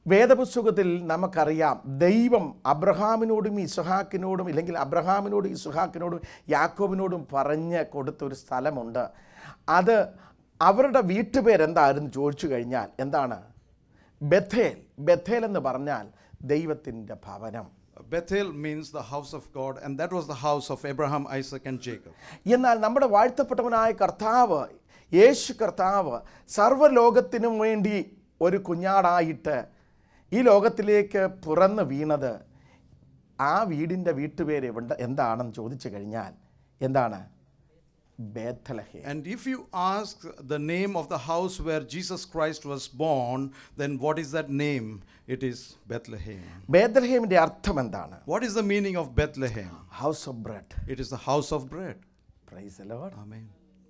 വേദപുസ്തകത്തിൽ നമുക്കറിയാം ദൈവം അബ്രഹാമിനോടും ഇസ്ഹാക്കിനോടും ഇല്ലെങ്കിൽ അബ്രഹാമിനോടും ഇസ്ഹാക്കിനോടും യാക്കോബിനോടും പറഞ്ഞ് കൊടുത്ത ഒരു സ്ഥലമുണ്ട് അത് അവരുടെ വീട്ടുപേരെന്തായിരുന്നു ചോദിച്ചു കഴിഞ്ഞാൽ എന്താണ് ബഥേൽ ബഥേൽ എന്ന് പറഞ്ഞാൽ ദൈവത്തിൻ്റെ ഭവനം Bethel means the house of God, and that was the house of Abraham, Isaac, and Jacob. എന്നാൽ നമ്മുടെ വാഴ്ത്തപ്പെട്ടവനായ കർത്താവ് യേശു കർത്താവ് സർവ്വലോകത്തിനും വേണ്ടി ഒരു കുഞ്ഞാടായിട്ട് ഈ ലോകത്തിലേക്ക് പുറന്ന് വീണത് ആ വീടിൻ്റെ വീട്ടുപേര് എവിടെ എന്താണെന്ന് ചോദിച്ചു കഴിഞ്ഞാൽ എന്താണ് ബേത്തലഹേ And if you ask the name of the house where Jesus Christ was born, then what is that name? It is Bethlehem. ബേത്തലഹേമിൻ്റെ അർത്ഥം എന്താണ് What is the meaning of Bethlehem? House of bread It is the house of bread. Praise Lord Amen.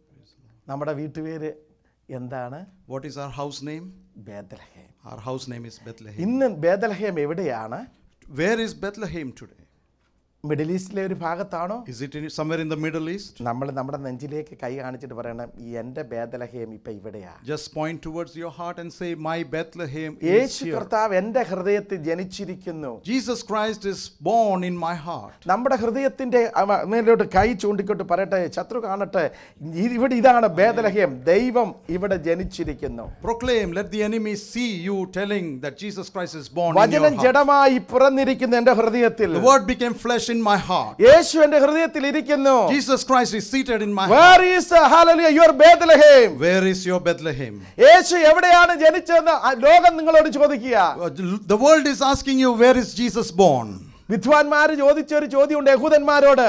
നമ്മുടെ വീട്ടുപേര് എന്താണ് What is our house name? ബേത്തലഹേം Our house name is Bethlehem. ഇന്ന് ബേത്തലഹേം എവിടെയാണ് Where is Bethlehem today? Middle ഈസ്റ്റിലെ ഒരു ഭാഗത്താണോ Is it in, somewhere in the Middle East? നമ്മൾ നമ്മുടെ നെഞ്ചിലേക്ക് കൈ കാണിച്ചിട്ട് പറയണം ഈ എൻ്റെ ബേദലഹേം ഇപ്പം ഇവിടെയാ Just point towards your heart and say, My Bethlehem is Yeshu here. കർത്താവ് എൻ്റെ ഹൃദയത്തിൽ ജനിച്ചിരിക്കുന്നു Jesus Christ is born in my heart. നമ്മുടെ ഹൃദയത്തിൻ്റെ അവ- മേലോട്ട് കൈ ചൂണ്ടിക്കൊണ്ട് പറയട്ടെ ശത്രു കാണട്ടെ ഇ- ഇവിടെ ഇതാണ് ബേദലഹേം ദൈവം ഇവിടെ ജനിച്ചിരിക്കുന്നു Proclaim, let the enemy see you telling that Jesus Christ is born in your വചനം heart. ജഡമായി പിറന്നിരിക്കുന്നു എൻ്റെ ഹൃദയത്തിൽ The word became flesh in my heart. യേശു എൻ്റെ ഹൃദയത്തിൽ ഇരിക്കുന്നു Jesus Christ is seated in my heart. Where is hallelujah your Bethlehem Where is your Bethlehem? Yesu എവിടെയാണ് ജനിച്ചതെന്ന് ആ ലോകം നിങ്ങളോട് ചോദിക്കുക Uh, The world is asking you, Where is Jesus born? വിദ്വാൻമാര് ചോദിച്ച ഒരു ചോദ്യമുണ്ട് യഹൂദന്മാരോട്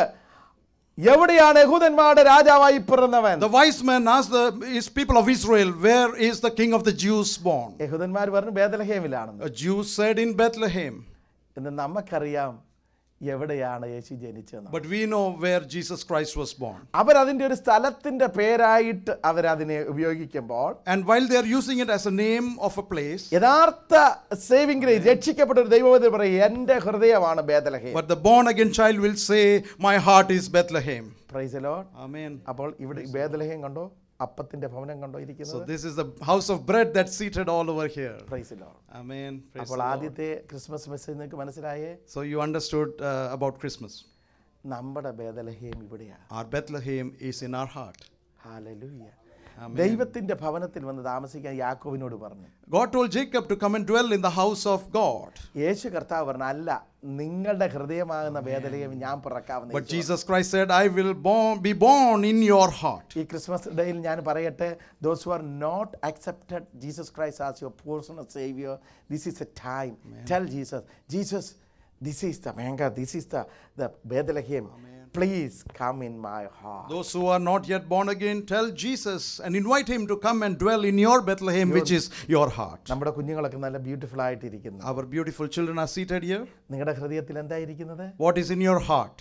എവിടെയാണ് യഹൂദന്മാരുടെ രാജാവായി പിറന്നവൻ The wise man asked the his people of Israel, Where is the king of the Jews born? യഹൂദന്മാർ പറഞ്ഞു ബേദലഹേമിലാണെന്ന് A Jew said in Bethlehem. എന്ന് നമുക്കറിയാം എവിടെയാണ് യേശു ജനിച്ചതെന്ന് But we know where Jesus Christ was born. അവരതിൻ്റെ ഒരു സ്ഥലത്തിൻ്റെ പേരായിട്ട് അവരതിനെ ഉപയോഗിക്കുമ്പോൾ And while they are using it as a name of a place, യഥാർത്ഥ സേവിംഗ് ഗ്രേസ് രക്ഷിക്കപ്പെട്ട ഒരു ദൈവത്തിൽ പറയും എൻ്റെ ഹൃദയമാണ് Bethlehem but the born again child will say, My heart is Bethlehem. Praise Lord Amen. അപ്പോൾ ഇവിടെ ഈ ബേദലഹേം കണ്ടോ അപ്പത്തിന്റെ ഭവനം കണ്ടോ So ഇരിക്കുന്നത് this is the house of bread that's seated all over here. Praise Lord Amen. Praise അപ്പോൾ the Lord. ആദ്യത്തെ ക്രിസ്മസ് മെസ്സേജ് നിങ്ങൾക്ക് മനസ്സിലായേ So you understood uh, about Christmas. നമ്മുടെ ബേദലഹേം ഇവിടെയാണ് Our Bethlehem is in our heart. Hallelujah Amen. ദൈവത്തിന്റെ ഭവനത്തിൽ വന്ന് താമസിക്കാൻ യാക്കോബിനോട് പറഞ്ഞു God told Jacob to come and dwell in the house of God. യേശു കർത്താവ് പറഞ്ഞു അല്ല നിങ്ങളുടെ ഹൃദയമാകുന്ന വേദനയും ഞാൻ പിറക്കാവുന്ന But Yesu." Jesus Christ said, I will born, be born in your heart. ഈ ക്രിസ്മസ് ഡേയിൽ ഞാൻ പറയട്ടെ those who are not accepted Jesus Christ as your personal saviour this is a time tell Jesus Jesus this is the മേങ്ക this is the the Bethlehem please come in my heart Those who are not yet born again, tell Jesus and invite him to come and dwell in your Bethlehem, which is your heart. നമ്മുടെ കുഞ്ഞുങ്ങളൊക്കെ നല്ല beautiful ആയിട്ടിരിക്കുന്നു Our beautiful children are seated here. നിങ്ങളുടെ ഹൃദയത്തിൽ എന്തായിരിക്കുന്നത് What is in your heart?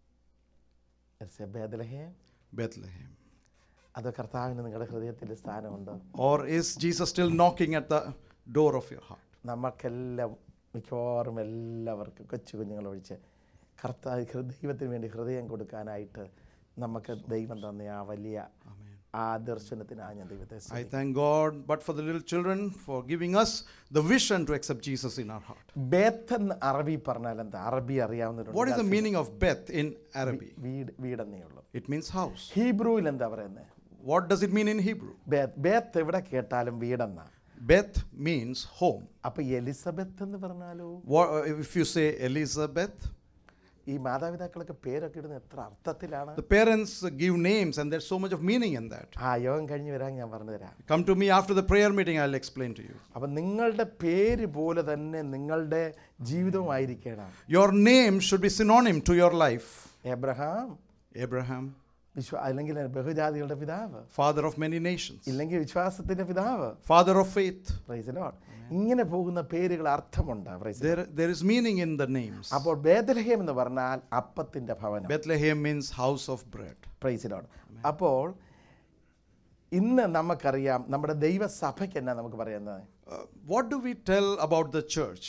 Bethlehem Bethlehem. അത് കർത്താവിന് നിങ്ങളുടെ ഹൃദയത്തിൽ സ്ഥാനമുണ്ട് Or is Jesus still knocking at the door of your heart? നമുക്കെല്ലാം മിക്കവാറും എല്ലാവർക്കും കൊച്ചു കുഞ്ഞുങ്ങൾ ഒഴിച്ച് കർത്താവ് ഹൃ- ദൈവത്തിന് വേണ്ടി ഹൃദയം കൊടുക്കാനായിട്ട് നമുക്ക് ദൈവം തന്ന ആ വലിയ ആ ദർശനത്തിനാണ് ഞാൻ ദൈവത്തെ I സ്തുതിക്കുന്നത്. thank God, but for the little children, for giving us the vision to accept Jesus in our heart. ബേത്ത് എന്ന് അറബി പറഞ്ഞാൽ എന്താ അറബി What is the അറിയാവുന്നവരുണ്ട് meaning of Beth in Arabic? വീട് വീടെന്നേ ഉള്ളൂ It means house. ഹീബ്രുവിൽ എന്താ പറയുന്നത് What does it mean in Hebrew? ബേത്ത് Beth എവിടെ കേട്ടാലും വീടെന്നാ Beth means home. അപ്പൊ എലിസബത്ത് എന്ന് പറഞ്ഞാലോ What, if you say Elizabeth, ഈ മാതാപിതാക്കളൊക്കെ പേരൊക്കെ ഇടുന്ന എത്ര അർത്ഥത്തിലാണ് the parents give names and there's so much of meaning in that. ആ യോഗം കഴിഞ്ഞ് വരാൻ ഞാൻ പറഞ്ഞു തരാം Come to me after the prayer meeting, I'll explain to you. അപ്പം നിങ്ങളുടെ പേര് പോലെ തന്നെ നിങ്ങളുടെ ജീവിതവുമായിരിക്കണം Your name should be synonym to your life. Abraham Abraham, വിശ്വ അല്ലെങ്കിൽ ബഹുജാതികളുടെ പിതാവ് father of many nations, ഇല്ലെങ്കിൽ വിശ്വാസത്തിന്റെ പിതാവ് father of faith. Praise Lord ഇങ്ങനെ പോകുന്ന പേരുകൾ അർത്ഥമുണ്ട് praise There, there is meaning in the names. അപ്പോൾ ബേദലഹേം എന്ന് പറഞ്ഞാൽ അപ്പത്തിന്റെ ഭവനം Bethlehem means house of bread. Praise Lord അപ്പോൾ ഇന്ന് നമുക്കറിയാം നമ്മുടെ ദൈവസഭയ്ക്ക് എന്നാ നമുക്ക് പറയുന്നത് Uh, what do we tell about the church?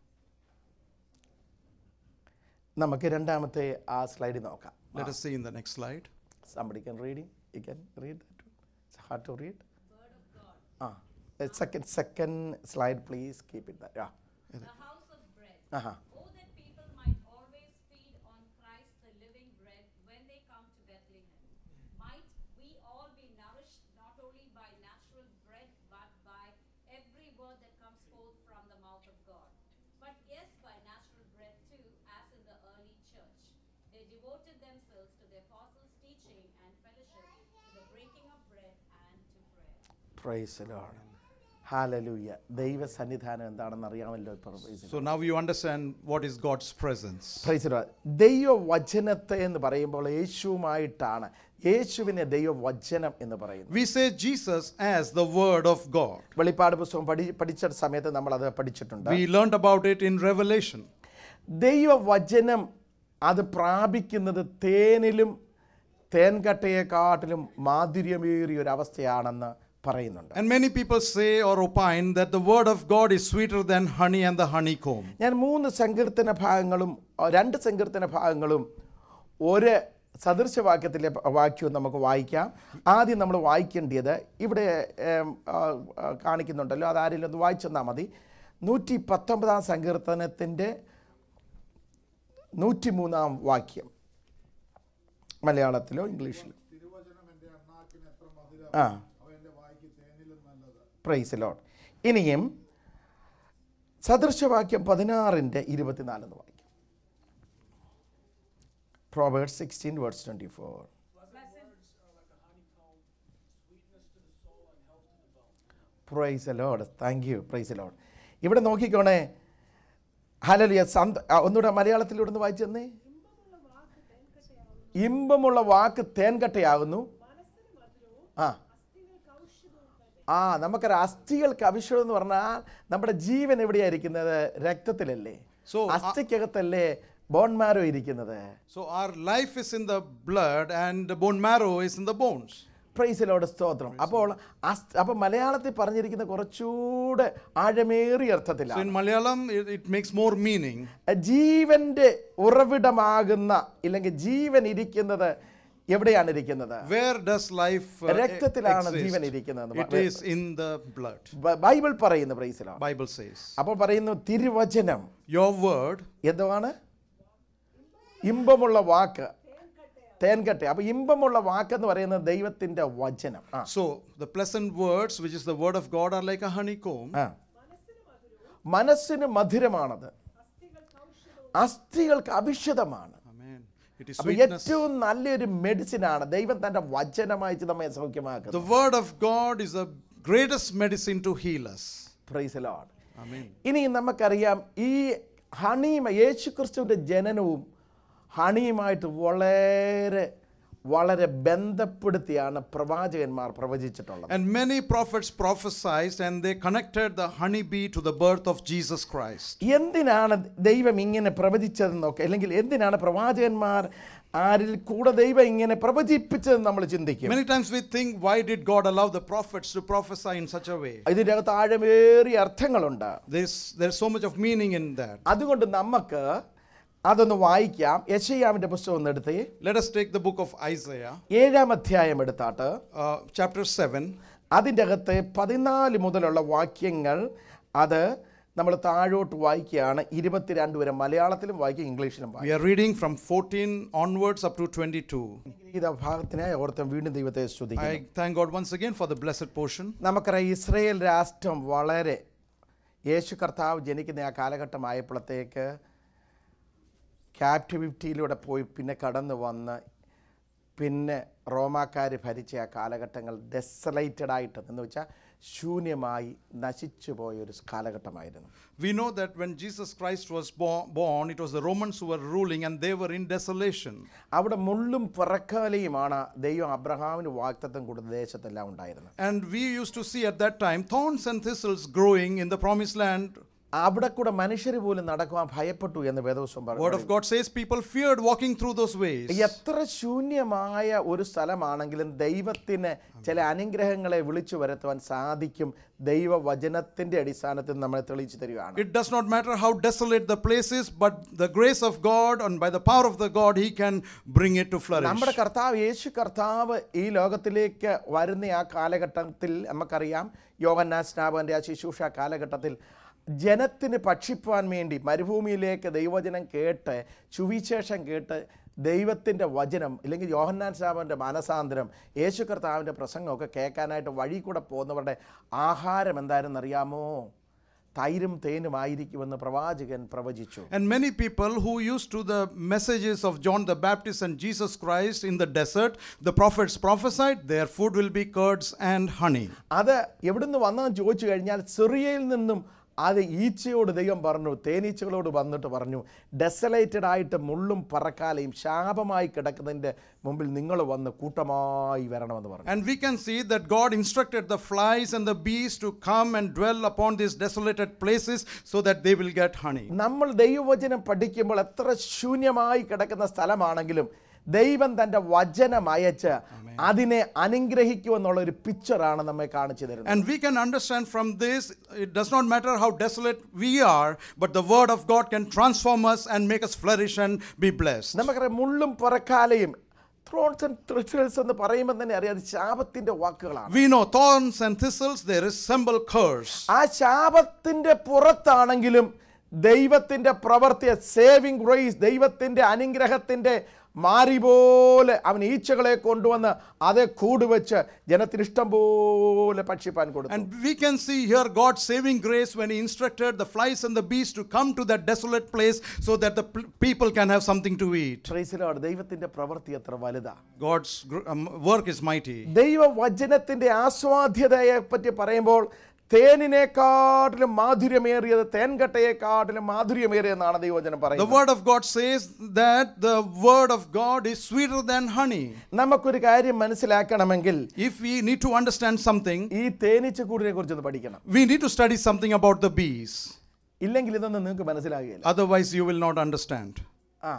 നമുക്ക് രണ്ടാമത്തെ ആ സ്ലൈഡ് നോക്കാം Let us see in the next slide. somebody can read it you can read that it's hard to read ആ second second slide please keep it that the house of bread. ആഹാ Oh, that people might always feed on Christ, the living bread, when they come to Bethlehem. Might we all be nourished not only by natural bread, but by every word that comes forth from the mouth of God. But yes, by natural bread too, as in the early church. They devoted themselves to the apostles' teaching and fellowship, to the breaking of bread and to prayer. Praise Lord hallelujah ദൈവ സന്നിധാനം എന്താണെന്ന് അറിയാമല്ലോ ഇപ്പോൾ praise the So now you understand what is God's presence. Praise Lord ദൈവവചനത്തെ എന്ന് പറയുമ്പോൾ യേശുവുമായിട്ടാണ് യേശുവിനെ ദൈവവചനം എന്ന് പറയുന്നത് We say Jesus as the Word of God. വെളിപ്പാട് പുസ്തകം പഠി പഠിച്ച സമയത്ത് നമ്മൾ അത് പഠിച്ചിട്ടുണ്ട് We learned about it in Revelation. ദൈവവചനം അത് പ്രാപിക്കുന്നത് തേനിലും തേൻകട്ടയെക്കാട്ടിലും മാധുര്യമേറിയ ഒരു അവസ്ഥയാണെന്ന് പറയുന്നുണ്ട് And many people say or opine that the Word of God is sweeter than honey and the honeycomb. ഞാൻ മൂന്ന് സങ്കീർത്തന ഭാഗങ്ങളും അഹ് രണ്ട് സങ്കീർത്തന ഭാഗങ്ങളും ഒരു സദൃശവാക്യത്തിലെ പ- വാക്യവും നമുക്ക് വായിക്കാം ആദ്യം നമ്മൾ വായിക്കേണ്ടത് ഇവിടെ ഏം, ആ, ആ, കാണിക്കുന്നുണ്ടല്ലോ അത് ആരെങ്കിലും ഒന്ന് വായിച്ചെന്നാൽ മതി നൂറ്റി പത്തൊമ്പതാം സങ്കീർത്തനത്തിൻ്റെ നൂറ്റി മൂന്നാം വാക്യം മലയാളത്തിലോ ഇംഗ്ലീഷിലോ തിരുവചനം എൻ്റെ അണ്ണാക്കിന് എത്ര മധുരം ആ അവ എൻ്റെ വായിക്ക് തേനിലും നല്ലത് പ്രൈസ് ലോഡ് ഇനിയും സദൃശവാക്യം പതിനാറിൻ്റെ ഇരുപത്തിനാലെന്ന് വായിക്കും proverb sixteen words twenty four praise Lord thank you praise Lord ഇവിടെ നോക്കിക്കോണേ ഹലലിയ സന്ത ആ, ഒന്നുകൂടെ മലയാളത്തിലൂടെ ഒന്ന് വായിച്ചു തന്നേ ഇമ്പമുള്ള വാക്ക് തേൻകട്ടയാകുന്നു ആ ആ നമുക്കൊരു അസ്ഥികൾക്ക് അവിശ്വം എന്ന് പറഞ്ഞാൽ നമ്മുടെ ജീവൻ എവിടെയായിരിക്കുന്നത് രക്തത്തിലല്ലേ So, ആ- അസ്ഥിക്കകത്തല്ലേ ബോൺമാരോ ഇരിക്കുന്നത് So our life is in the blood and the bone marrow is in the bones. Praise the Lord സ്തോത്രം അപ്പോൾ അസ്- അപ്പോൾ മലയാളത്തിൽ പറഞ്ഞിരിക്കുന്ന കുറച്ചുകൂടെ ആഴമേറിയ So അർത്ഥത്തിലാണ് in Malayalam, it, it makes more meaning. ജീവന്റെ ഉറവിടമാകുന്ന ഇല്ലെങ്കിൽ ജീവൻ ഇരിക്കുന്നത് എവിടെയാണ് ഇരിക്കുന്നത് Where does life uh, രക്തത്തിലാണ് exist? ജീവൻ ഇരിക്കുന്നത് It is in the blood. ബ- ബൈബിൾ പറയുന്നു പ്രൈസിലോ Bible says. അപ്പോൾ പറയുന്നു തിരുവചനം Your word എന്തുവാണ് ഇമ്പമുള്ള വാക്ക് തേൻകട്ടെ അപ്പൊ ഇമ്പമുള്ള വാക്കെന്ന് പറയുന്നത് ദൈവത്തിന്റെ വചനം ആ So the pleasant words, which is the word of God, are like a honeycomb. ആ. മനസ്സിന് മധുരമാണത് അസ്ഥികൾക്ക് അഭിഷേകമാണ് Amen. It is അപ്പൊ sweetness. ഏറ്റവും നല്ലൊരു മെഡിസിൻ ആണ് ദൈവം തന്റെ വചനമായിട്ട് നമ്മെ സൗഖ്യമാക്കുന്നത് The word of God is the greatest medicine to heal us. Praise Lord Amen. ഇനി നമുക്കറിയാം ഈ ഹണിയും യേശു ക്രിസ്തുവിൻ്റെ ജനനവും ഹണിയുമായിട്ട് വളരെ വളരെ ബന്ധപ്പെടുത്തിയാണ് പ്രവാചകന്മാർ പ്രവചിച്ചിട്ടുള്ളത് And many prophets prophesied and they connected the honeybee to the birth of Jesus Christ. എന്തിനാണ് ദൈവം ഇങ്ങനെ പ്രവചിച്ചതെന്നൊക്കെ അല്ലെങ്കിൽ എന്തിനാണ് പ്രവാചകന്മാർ ആരിൽ കൂടെ ദൈവം ഇങ്ങനെ പ്രവചിപ്പിച്ചതെന്ന് നമ്മൾ ചിന്തിക്കും Many times we think, why did God allow the prophets to prophesy in such a way? ഇതിൻ്റെ അകത്ത് ആഴമേറിയ അർത്ഥങ്ങളുണ്ട് There's, there's so much of meaning in that. അതുകൊണ്ട് നമുക്ക് അതൊന്ന് വായിക്കാം യശയ്യാവിൻ്റെ പുസ്തകം ഒന്ന് എടുത്തേ Let us take the book of Isaiah, ഏഴാം അധ്യായം എടുത്താട്ട് uh, chapter 7. അതിൻ്റെ അകത്ത് പതിനാല് മുതലുള്ള വാക്യങ്ങൾ അത് നമ്മൾ താഴോട്ട് വായിക്കുകയാണ് ഇരുപത്തിരണ്ട് വരെ മലയാളത്തിലും വായിക്കും ഇംഗ്ലീഷിലും We വായിക്കും are reading from 14 onwards up to 22. ഈ ഭാഗത്തിനായി ഓർത്തും വീണ്ടും ദൈവത്തെ സ്തുതിക്കുന്നു I thank God once again for the blessed portion. നമുക്കറിയാം ഇസ്രയേൽ രാഷ്ട്രം വളരെ യേശു കർത്താവ് ജനിക്കുന്ന ആ കാലഘട്ടമായപ്പോഴത്തേക്ക് ക്യാപ്റ്റിവിറ്റിയിലൂടെ പോയി പിന്നെ കടന്നു വന്ന് പിന്നെ റോമാക്കാർ ഭരിച്ച ആ കാലഘട്ടങ്ങൾ ഡെസലേറ്റഡ് ആയിട്ട് എന്ന് വെച്ചാൽ ശൂന്യമായി നശിച്ചു പോയ ഒരു കാലഘട്ടമായിരുന്നു We know that when Jesus Christ was bo- born, it was the Romans who were ruling and they were in desolation. അവിടെ മുള്ളും പിറക്കാലയുമാണ് ദൈവം അബ്രഹാമിന് വാക്തത്വം കൊടുത്ത ദേശത്തെല്ലാം ഉണ്ടായിരുന്നത് And we used to see at that time thorns and thistles growing in the promised land അവിടെ കൂടെ മനുഷ്യർ പോലും നടക്കുവാൻ ഭയപ്പെട്ടു എന്ന് വേദവസ്വം Word പറഞ്ഞു of God says people feared walking through those ways. എത്ര ശൂന്യമായ ഒരു സ്ഥലമാണെങ്കിലും ദൈവത്തിന് ചില അനുഗ്രഹങ്ങളെ വിളിച്ചു വരുത്തുവാൻ സാധിക്കും ദൈവവചനത്തിന്റെ അടിസ്ഥാനത്തിൽ നമ്മളെ തെളിയിച്ചു തരികയാണ് It does not matter how desolate the place is, but the grace of God and by the power of the God, He can bring it to flourish. നമ്മുടെ കർത്താവ് യേശു കർത്താവ് ഈ ലോകത്തിലേക്ക് വരുന്ന ആ കാലഘട്ടത്തിൽ നമുക്കറിയാം യോഹന്നാ സ്നാപകന്റെ ആ ശുശ്രൂഷ കാലഘട്ടത്തിൽ ജനത്തിന് ഭക്ഷിപ്പാൻ വേണ്ടി മരുഭൂമിയിലേക്ക് ദൈവവചനം കേട്ട് സുവിശേഷം കേട്ട് ദൈവത്തിൻ്റെ വചനം ഇല്ലെങ്കിൽ യോഹന്നാൻ സ്നാപകൻ്റെ മാനസാന്തരം യേശു കർത്താവിൻ്റെ പ്രസംഗമൊക്കെ കേൾക്കാനായിട്ട് വഴി കൂടെ പോകുന്നവരുടെ ആഹാരം എന്തായിരുന്ന് അറിയാമോ തൈരും തേനും ആയിരിക്കുമെന്ന് പ്രവാചകൻ പ്രവചിച്ചു And many people who used to the messages of John the Baptist and Jesus Christ in the desert, the prophets prophesied, their food will be curds and honey. അത് എവിടുന്ന് വന്നതെന്ന് ചോദിച്ചു കഴിഞ്ഞാൽ സിറിയയിൽ നിന്നും അത് ഈച്ചയോട് ദൈവം പറഞ്ഞു തേനീച്ചകളോട് വന്നിട്ട് പറഞ്ഞു ഡെസലേറ്റഡ് ആയിട്ട് മുള്ളും പറക്കാലയും ശാപമായി കിടക്കുന്നതിൻ്റെ മുമ്പിൽ നിങ്ങൾ വന്ന് കൂട്ടമായി വരണമെന്ന് പറഞ്ഞു And we can see that God instructed the flies and the bees to come and dwell upon these desolated places so that they will get honey. നമ്മൾ ദൈവവചനം പഠിക്കുമ്പോൾ എത്ര ശൂന്യമായി കിടക്കുന്ന സ്ഥലമാണെങ്കിലും ദൈവം തൻ്റെ വചനം അയച്ച് അതിനെ അനുഗ്രഹിക്കുമെന്നുള്ള ഒരു പിക്ചറാണ് നമ്മെ കാണിച്ചു തരുന്നത് And we can understand from this, it does not matter how desolate we are, but the word of God can transform us and make us flourish and be blessed. നമുക്കറിയാം മുള്ളും പറക്കാലയും ത്രോൺസ് ആൻഡ് ത്രിസിൽസ് എന്ന് പറയുമ്പോൾ തന്നെ അറിയാം അത് ശാപത്തിൻ്റെ വാക്കുകളാണ് We know thorns and thistles, they resemble curse. ആ ശാപത്തിന്റെ പുറത്താണെങ്കിലും ദൈവത്തിന്റെ പ്രവർത്തിയ സേവിങ് ഗ്രേസ് ദൈവത്തിന്റെ അനുഗ്രഹത്തിന്റെ മാരി പോലെ അവൻ ഈച്ചകളെ കൊണ്ടുവന്ന് അതേ കൂടുവെച്ച് ജനത്തിന് ഇഷ്ടം പോലെ ഭക്ഷിപ്പാൻ കൊടുത്തു And we can see here God's saving grace when He instructed the flies and the bees to come to that desolate place so that the p- people can have something to eat. ട്രേസിലോട് ദൈവത്തിന്റെ പ്രവൃത്തി എത്ര വലുതാ God's gr- um, work is mighty. ദൈവവചനത്തിന്റെ ആസ്വാദ്യതയെ പറ്റി പറയുമ്പോൾ തേനിനെക്കാട്ടിലും മാധുര്യമേറിയത് തേൻകട്ടയെക്കാട്ടിലും മാധുര്യമേറിയെന്നാണ് ദൈവവചനം The പറയുന്നത് word of God says that the word of God is sweeter than honey. നമുക്കൊരു കാര്യം മനസ്സിലാക്കണമെങ്കിൽ If we need to understand something, ഈ തേനീച്ചക്കൂടിനെ കുറിച്ചൊന്ന് പഠിക്കണം we need to study something about the bees. ഇല്ലെങ്കിൽ ഇതൊന്നും നിങ്ങൾക്ക് മനസ്സിലാകുകയില്ല Otherwise, you will not understand. ആ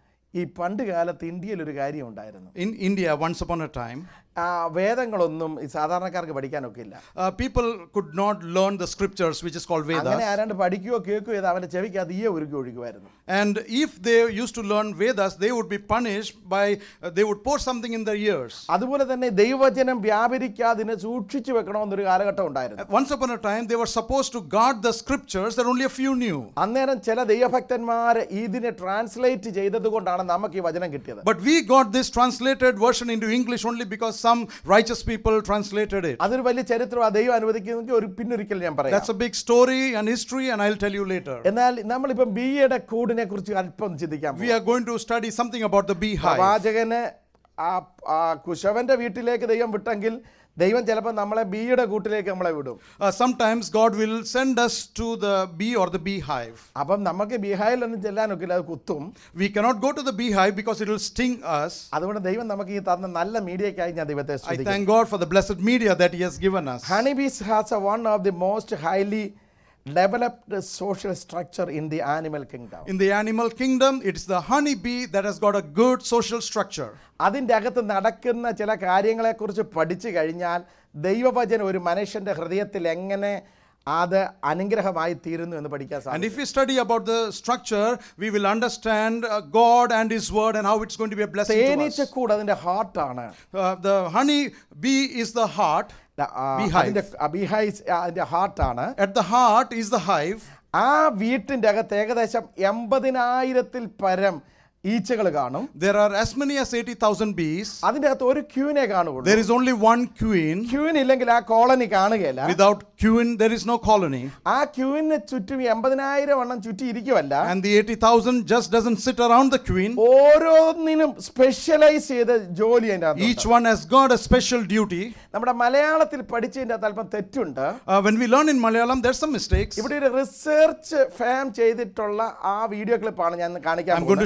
ഈ പണ്ട് കാലത്ത് ഇന്ത്യയിൽ ഒരു കാര്യം ഉണ്ടായിരുന്നു In India, once upon a time, ആ വേദങ്ങളൊന്നും ഈ സാധാരണക്കാർക്ക് പഠിക്കാനൊക്കെ ഇല്ല uh, people could not learn the scriptures, which is called അങ്ങനെ Vedas. ആരാണ്ട് പഠിക്കുകയോ കേൾക്കുകയോ ചെയ്ത് അവൻ്റെ ചെവിക്ക് അത് ഈയെ ഒരുക്കി ഒഴിക്കുമായിരുന്നു And if they used to learn Vedas, they would be punished by, uh, they would pour something in their ears. അതുപോലെ തന്നെ ദൈവവചനം വ്യാപരിക്കാതിനെ സൂക്ഷിച്ചു വെക്കണമെന്നൊരു കാലഘട്ടം ഉണ്ടായിരുന്നു Once upon a time, they were supposed to guard the scriptures that only a few knew. അന്നേരം ചില ദൈവഭക്തന്മാർ ഇതിനെ translate ചെയ്തത് കൊണ്ടാണ് നമുക്ക് ഈ വചനം കിട്ടിയത് But we got this translated version into English only because some righteous people translated it. അതൊരു വലിയ ചരിത്രം ആ ദൈവം അനുവദിക്കുന്നെങ്കിൽ ഒരു പിന്നൊരിക്കൽ ഞാൻ പറയാം That's a big story and history, and I'll tell you later. എന്നാൽ നമ്മളിപ്പം ബി എയുടെ കൂടിനെ കുറിച്ച് അല്പം ചിന്തിക്കാം We are going to study something about the beehive. പ്രവാചകന് ആ ആ കുശവന്റെ വീട്ടിലേക്ക് ദൈവം വിട്ടെങ്കിൽ ദൈവം ചിലപ്പോൾ നമ്മളെ ബിയുടെ കൂട്ടിലേക്ക് നമ്മളെ വിടും Uh, sometimes God will send us to the bee or the beehive. അപ്പം നമുക്ക് ബിഹായിലൊന്നും ചെല്ലാനൊക്കില്ല അത് കുത്തും We cannot go to the beehive because it will sting us. അതുകൊണ്ട് ദൈവം നമുക്ക് ഈ തന്ന നല്ല മീഡിയക്കായി ഞാൻ ദൈവത്തെ I സ്തുതിക്കുന്നു thank God for the blessed media that He has given us. Honey bees has a one of the most highly developed social structure in the animal kingdom In the animal kingdom, it's the honeybee that has got a good social structure. അതിൻ്റെ അകത്ത് നടക്കുന്ന ചില കാര്യങ്ങളെക്കുറിച്ച് പഠിച്ചു കഴിഞ്ഞാൽ ദൈവവചനം ഒരു മനുഷ്യൻ്റെ ഹൃദയത്തിൽ എങ്ങനെ അത് അനുഗ്രഹമായി തീരുന്നു എന്ന് പഠിക്കാൻ And സാധിക്കും if we study about the structure, we will understand uh, God and His word and how it's going to be a blessing to us. തേനീച്ചക്കൂട് അതിൻ്റെ ഹാർട്ടാണ് Uh, the honey bee is the heart. Beehive. അതിൻ്റെ ബിഹൈസ് അതിൻ്റെ ഹാർട്ടാണ് At the heart is the hive. ആ വീട്ടിൻ്റെ അകത്ത് ഏകദേശം എൺപതിനായിരത്തിൽ പരം ഈച്ചകൾ കാണും There are as many as 80,000 bees. അതിൻ്റെ അകത്ത് ഒരു ക്യൂനെ കാണുകയുള്ളൂ There is only one queen. Queen ഇല്ലെങ്കിൽ ആ കോളനി കാണുകയില്ല Without queen, there is no colony. ആ ക്യൂവിന് ചുറ്റും എൺപതിനായിരം എണ്ണം ചുറ്റി ഇരിക്കുമല്ല And the 80,000 just doesn't sit around the queen. ഓരോന്നിനും സ്പെഷ്യലൈസ് ചെയ്ത ജോലി അതിൻ്റെ അകത്തുണ്ട്. Each one has got a special duty. നമ്മുടെ മലയാളത്തിൽ പഠിച്ചതിൻ്റെ അകത്ത് അല്പം തെറ്റുണ്ട് Uh, when we learn in Malayalam, there's some mistakes. ഇവിടെ ഒരു റിസർച്ച് ഫാം ചെയ്തിട്ടുള്ള ആ വീഡിയോ ക്ലിപ്പാണ് ഞാൻ ഇന്ന് കാണിക്കാൻ I'm going to പോകുന്നത്. show you a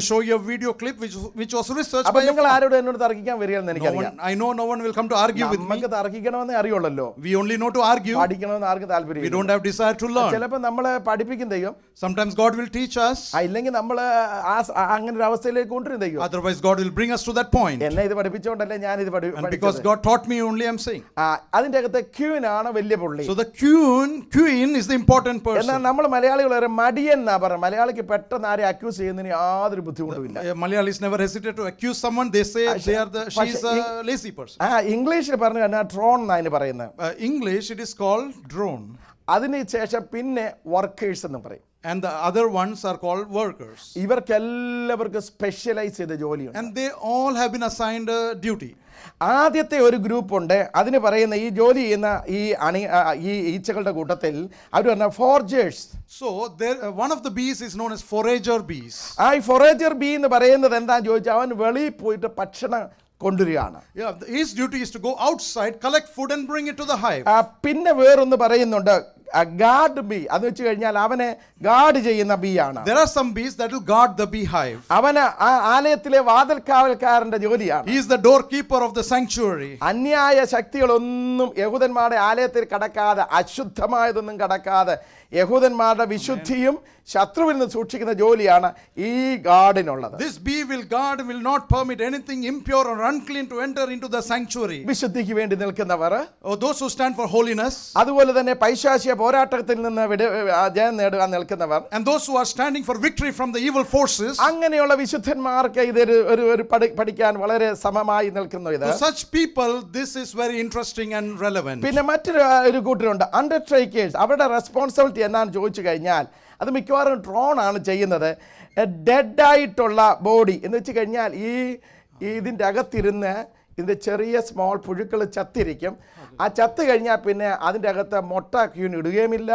video clip which, which was researched അപ്പൊ by a നിങ്ങൾ ആരോടും എന്നോട് തർക്കിക്കാൻ വരികയെന്ന് no എനിക്കറിയാം one, I know no one will come to argue with me. നമുക്ക് തർക്കിക്കണമെന്നേ അറിയുള്ളല്ലോ We only know to argue. പഠിക്കണമെന്ന് ആർക്കും We താല്പര്യം don't have desire to learn. ചിലപ്പോൾ നമ്മളെ പഠിപ്പിക്കും ദൈവം Sometimes God will teach us. ആ, ഇല്ലെങ്കിൽ നമ്മൾ ആ സ- ആ അങ്ങനെ ഒരു അവസ്ഥയിലേക്ക് കൊണ്ടുവരും ദൈവം Otherwise, God will bring us to that point. എന്നെ ഇത് പഠിപ്പിച്ചുകൊണ്ടല്ലേ ഞാൻ ഇത് പഠി And because പഠിച്ചത്. God taught me, only I'm saying. ആ, അതിന്റെ അകത്ത് ക്യൂനാണ് വലിയ പുള്ളി So the queen, queen is the important എന്നാൽ person. നമ്മൾ മലയാളികൾ ഒരു മടിയൻ എന്നാ പറയുന്നത് മലയാളിക്ക് പെട്ടെന്ന് ആരെ അക്യൂസ് ചെയ്യുന്നതിന് യാതൊരു ബുദ്ധിമുട്ടുമില്ല Uh, Malayalis never hesitate to accuse someone. They say they are the she's a lazy person. ആ ഇംഗ്ലീഷിൽ പറഞ്ഞു കഴിഞ്ഞാൽ ട്രോൺ എന്നാ അതിന് പറയുന്നത് Uh, English, it is called drone, അതിന് ശേഷം പിന്നെ വർക്കേഴ്സ് എന്ന് പറയും and the other ones are called workers. ഇവർക്കെല്ലാവർക്കും സ്പെഷ്യലൈസ് ചെയ്ത ജോലിയുണ്ട് And they all have been assigned a duty. ആദ്യത്തെ ഒരു ഗ്രൂപ്പ് ഉണ്ട് അതിന് പറയുന്ന ഈ ജോലി ചെയ്യുന്ന ഈ അണി ആ, ഈ ഈച്ചകളുടെ കൂട്ടത്തിൽ അവർ പറഞ്ഞ ഫോർജേഴ്സ് So there, uh, one of the bees is known as forager bees. ആ ഈ ഫൊറേജർ ബി എന്ന് പറയുന്നത് എന്താന്ന് ചോദിച്ചാൽ അവൻ വെളിയിൽ പോയിട്ട് ഭക്ഷണം കൊണ്ടുവരികയാണ് Yeah, the- his duty is to go outside, collect food, and bring it to the hive. ആ, പിന്നെ വേറൊന്ന് പറയുന്നുണ്ട് ഗാർഡ് ബി അത് വെച്ച് കഴിഞ്ഞാൽ അവനെ ഗാർഡ് ചെയ്യുന്ന ബി ആണ് There are some bees that will guard the beehive. അവന് ആ ആലയത്തിലെ വാതിൽക്കാവൽക്കാരന്റെ ജോലിയാണ് He is the doorkeeper of the sanctuary. അന്യായ ശക്തികളൊന്നും യഹൂദന്മാരുടെ ആലയത്തിൽ കടക്കാതെ അശുദ്ധമായതൊന്നും കടക്കാതെ യഹൂദന്മാരുടെ വിശുദ്ധിയും ശത്രുവിൽ നിന്ന് സൂക്ഷിക്കുന്ന ജോലിയാണ് ഈ ഗാർഡിനുള്ളത് This bee will guard, will not permit anything impure or unclean to enter into the sanctuary. വിശുദ്ധിക്ക് വേണ്ടി നിൽക്കുന്നവർ Oh, those who stand for holiness അതുപോലെ തന്നെ പൈശാചിക പോരാട്ടത്തിൽ നിന്ന് വിട- ആ, ജയം നേടുവാൻ നിൽക്കുന്നവർ and those who are standing for victory from the evil forces. അങ്ങനെയുള്ള വിശുദ്ധന്മാർക്ക് ഇതൊരു ഒരു ഒരു പഠി- പഠിക്കാൻ വളരെ സമമായി നിൽക്കുന്നു ഇത് To such people, this is very interesting and relevant. പിന്നെ മറ്റൊരു ആ, ഒരു കൂട്ടരുണ്ട് അണ്ടർടേക്കേഴ്സ് അവരുടെ റെസ്പോൺസിബിലിറ്റി എന്നാന്ന് ചോദിച്ചു കഴിഞ്ഞാൽ അത് മിക്കവാറും ഡ്രോൺ ആണ് ചെയ്യുന്നത് ഡെഡ് ആയിട്ടുള്ള ബോഡി എന്ന് വെച്ച് കഴിഞ്ഞാൽ ഈ ഈ ഇതിൻ്റെ അകത്തിരുന്ന് ഇതിൻ്റെ ചെറിയ സ്മോൾ പുഴുക്കൾ ചത്തിരിക്കും ആ ചത്ത് കഴിഞ്ഞാൽ പിന്നെ അതിൻ്റെ അകത്ത് മുട്ട ക്യൂൻ ഇടുകയുമില്ല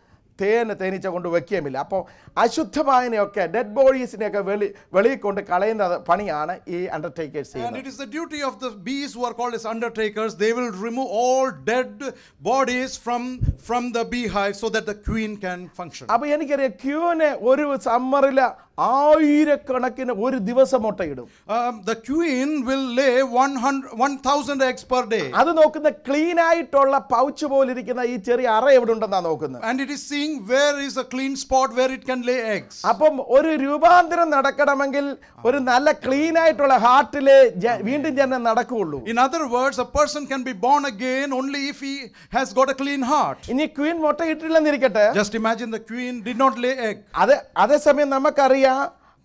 തേന് തേനീച്ച കൊണ്ട് വെക്കുകയുമില്ല അപ്പോൾ അശുദ്ധമായതിനെയൊക്കെ ഡെഡ് ബോഡീസിനെയൊക്കെ വെളി വെളിയിൽ കൊണ്ട് കളയുന്ന പണിയാണ് ഈ അണ്ടർടേക്കേഴ്സ് And ചെയ്യുന്നത് it is the duty of the bees who are called as undertakers. They will remove all dead bodies from, from the beehive so that the queen can function. അപ്പൊ എനിക്കറിയാം ക്യൂന് ഒരു സമ്മറിൽ ആയിരക്കണക്കിന് ഒരു ദിവസം മുട്ടയിടും Um, the queen will lay 100 1,000 eggs per day. അത് നോക്കുന്ന clean ആയിട്ടുള്ള pouch പോലിരിക്കുന്ന ഈ ചെറിയ അറ എവിടെ ഉണ്ടെന്നാ നോക്കുന്നത് And it is seeing where is a clean spot where it can lay eggs. അപ്പം ഒരു രൂപാന്തരം നടക്കണമെങ്കിൽ ഒരു നല്ല ക്ലീൻ ആയിട്ടുള്ള ഹാർട്ടിലെ വീണ്ടും ജനം നടക്കുകയുള്ളൂ In other words, a person can be born again only if he has got a clean heart. ഇനി ക്വീൻ മുട്ടയിട്ടില്ലെന്നിരിക്കട്ടെ Just imagine the queen did not lay egg. അത് അതേസമയം നമുക്കറിയാം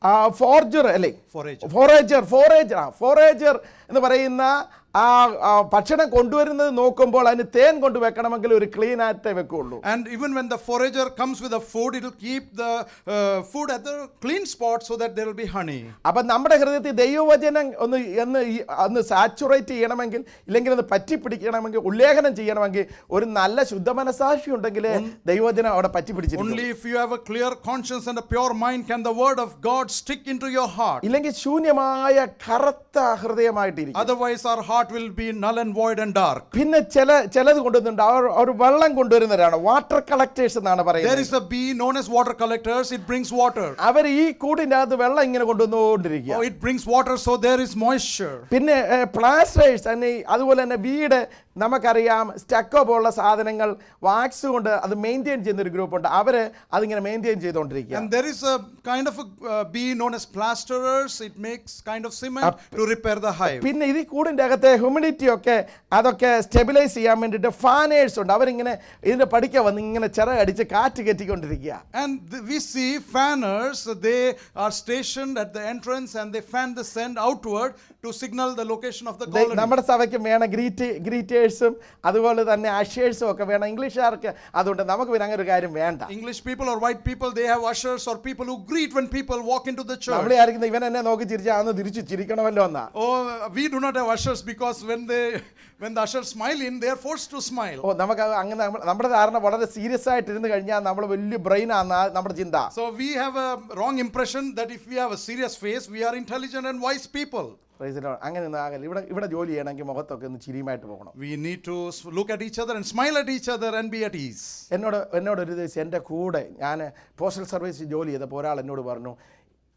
ഫോർജർ അല്ലേ Forager. ഫോറേജർ ഫോറേജർ ആ ഫോറേജർ എന്ന് പറയുന്ന ആ ആ, ഭക്ഷണം കൊണ്ടുവരുന്നത് നോക്കുമ്പോൾ അതിന് തേൻ കൊണ്ട് വെക്കണമെങ്കിൽ ഒരു ക്ലീൻ ആയിട്ടേ വെക്കുള്ളൂ And even when the forager comes with the food, it will keep the uh, food at the clean spot so that there will be honey. അപ്പം നമ്മുടെ ഹൃദയത്തിൽ ദൈവവചനം ഒന്ന് എന്ന് ഈ- ഒന്ന് സാച്ചുറേറ്റ് ചെയ്യണമെങ്കിൽ ഇല്ലെങ്കിൽ ഒന്ന് പറ്റിപ്പിടിക്കണമെങ്കിൽ ഉല്ലേഖനം ചെയ്യണമെങ്കിൽ ഒരു നല്ല ശുദ്ധ മനസാക്ഷി ഉണ്ടെങ്കിൽ ദൈവവചനം അവിടെ പറ്റിപ്പിടിച്ചിരിക്കും Only if you have a clear conscience and a pure mind can the word of God stick into your heart. ഇല്ലെങ്കിൽ ശൂന്യമായ കറുത്ത ഹൃദയമായിട്ടിരിക്കും Otherwise, our heart will be null and void and dark. പിന്നെ ചില ചിലത് കൊണ്ടുവരുന്നുണ്ട് അവർ അവർ വെള്ളം കൊണ്ടുവരുന്നവരാണ് വാട്ടർ കളക്ടേഴ്സ് എന്നാണ് There പറയുന്നത് is a bee known as water collectors. It brings water. അവർ ഈ കൂടിൻ്റെ അകത്ത് വെള്ളം ഇങ്ങനെ കൊണ്ടുവന്നുകൊണ്ടിരിക്കുക Oh, it brings water, so there is moisture. പിന്നെ പ്ലാസ്റ്റേഴ്സ് തന്നെ ഈ- അതുപോലെ തന്നെ വീട് നമുക്കറിയാം സ്റ്റക്കോ പോലുള്ള സാധനങ്ങൾ വാക്സ് കൊണ്ട് അത് മെയിൻറ്റെയിൻ ചെയ്യുന്ന ഒരു ഗ്രൂപ്പ് ഉണ്ട് അവർ അതിങ്ങനെ മെയിൻറ്റെയിൻ ചെയ്തുകൊണ്ടിരിക്കുക And there is a kind of a uh, bee known as plasterers. It makes kind of cement to repair the hive. പിന്നെ ഇത് ഈ കൂടിൻ്റെ അകത്തെ ഹ്യൂമിഡിറ്റി ഒക്കെ അതൊക്കെ സ്റ്റെബിലൈസ് ചെയ്യാൻ വേണ്ടിയിട്ട് ഫാനേഴ്സ് ഉണ്ട് അവരിങ്ങനെ ഇതിൻ്റെ പടിക്ക വന്ന് ഇങ്ങനെ ചിറ അടിച്ച് കാറ്റ് കയറ്റിക്കൊണ്ടിരിക്കുക And th- we see fanners, they are stationed at the entrance and they fan the sand outward to signal the location of the they, colony. നമ്മുടെ സഭയ്ക്ക് വേണം ഗ്രീറ്റ് ഗ്രീറ്റേഴ്സും അതുപോലെ തന്നെ അഷേഴ്സും ഒക്കെ വേണം ഇംഗ്ലീഷുകാർക്ക് അതുകൊണ്ട് നമുക്ക് പിന്നെ അങ്ങനെ ഒരു കാര്യം വേണ്ട English people or white people, they have ushers or people who greet when people walk into the church. നമ്മൾ ആയിരിക്കുന്ന ഇവൻ എന്നെ നോക്കി ചിരിച്ചാൽ അന്ന് തിരിച്ചു ചിരിക്കണമല്ലോ എന്നാ Oh, we do not have ushers because when they when the ushers smile in, they are forced to smile. ഓ നമുക്ക് അത് അങ്ങനെ നമ്മ- നമ്മുടെ ധാരണ വളരെ സീരിയസ് ആയിട്ട് ഇരുന്ന് കഴിഞ്ഞാൽ നമ്മൾ വലിയ ബ്രെയിൻ ആണ് നമ്മുടെ ചിന്ത So we have a wrong impression that if we have a serious face, we are intelligent and wise people. Praise the Lord. അങ്ങനെ ഒന്നും ആകല്ല ഇവിടെ ഇവിടെ ജോലി ചെയ്യണമെങ്കിൽ മുഖത്തൊക്കെ ഒന്ന് ചിരിയുമായിട്ട് പോകണം We need to s- look at each other and smile at each other and be at ease. എന്നോട് എന്നോട് ഒരു ദിവസം എൻ്റെ കൂടെ ഞാൻ പോസ്റ്റൽ സർവീസ് ജോലി ചെയ്തപ്പോൾ ഒരാൾ എന്നോട് പറഞ്ഞു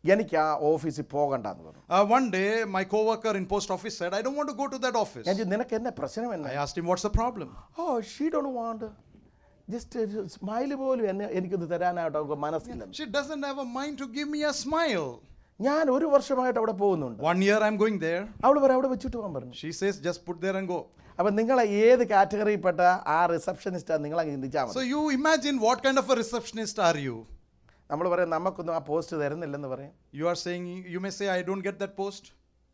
എനിക്ക് ആ ഓഫീസിൽ പോകണ്ടെന്ന് പറഞ്ഞു Uh, one day, my coworker in post office said, I don't want to go to that office. ഞാൻ ചോദിച്ചു, നിനക്ക് എന്നെ പ്രശ്നം I എന്നാ asked him, What's the problem? Oh she don't want just smile പോലും എന്നെ എനിക്കൊന്ന് തരാനായിട്ട് അവൾക്ക് മനസ്സില്ലെന്ന് She doesn't have a mind to give me a smile. ഞാൻ ഒരു വർഷമായിട്ട് അവിടെ പോകുന്നുണ്ട് One year I'm going there. അവൾ പറയാം അവിടെ വെച്ചിട്ട് പോകാൻ പറഞ്ഞു She says, Just put there and go. അപ്പം നിങ്ങൾ ഏത് കാറ്റഗറിയിൽപ്പെട്ട ആ റിസപ്ഷനിസ്റ്റാണ് നിങ്ങൾ അങ്ങ് ചിന്തിച്ചാൽ So മതി you imagine what kind of a receptionist are you? നമ്മൾ പറയും നമുക്കൊന്നും ആ പോസ്റ്റ് തരുന്നില്ലെന്ന് പറയും You are saying, You may say, I don't get that post.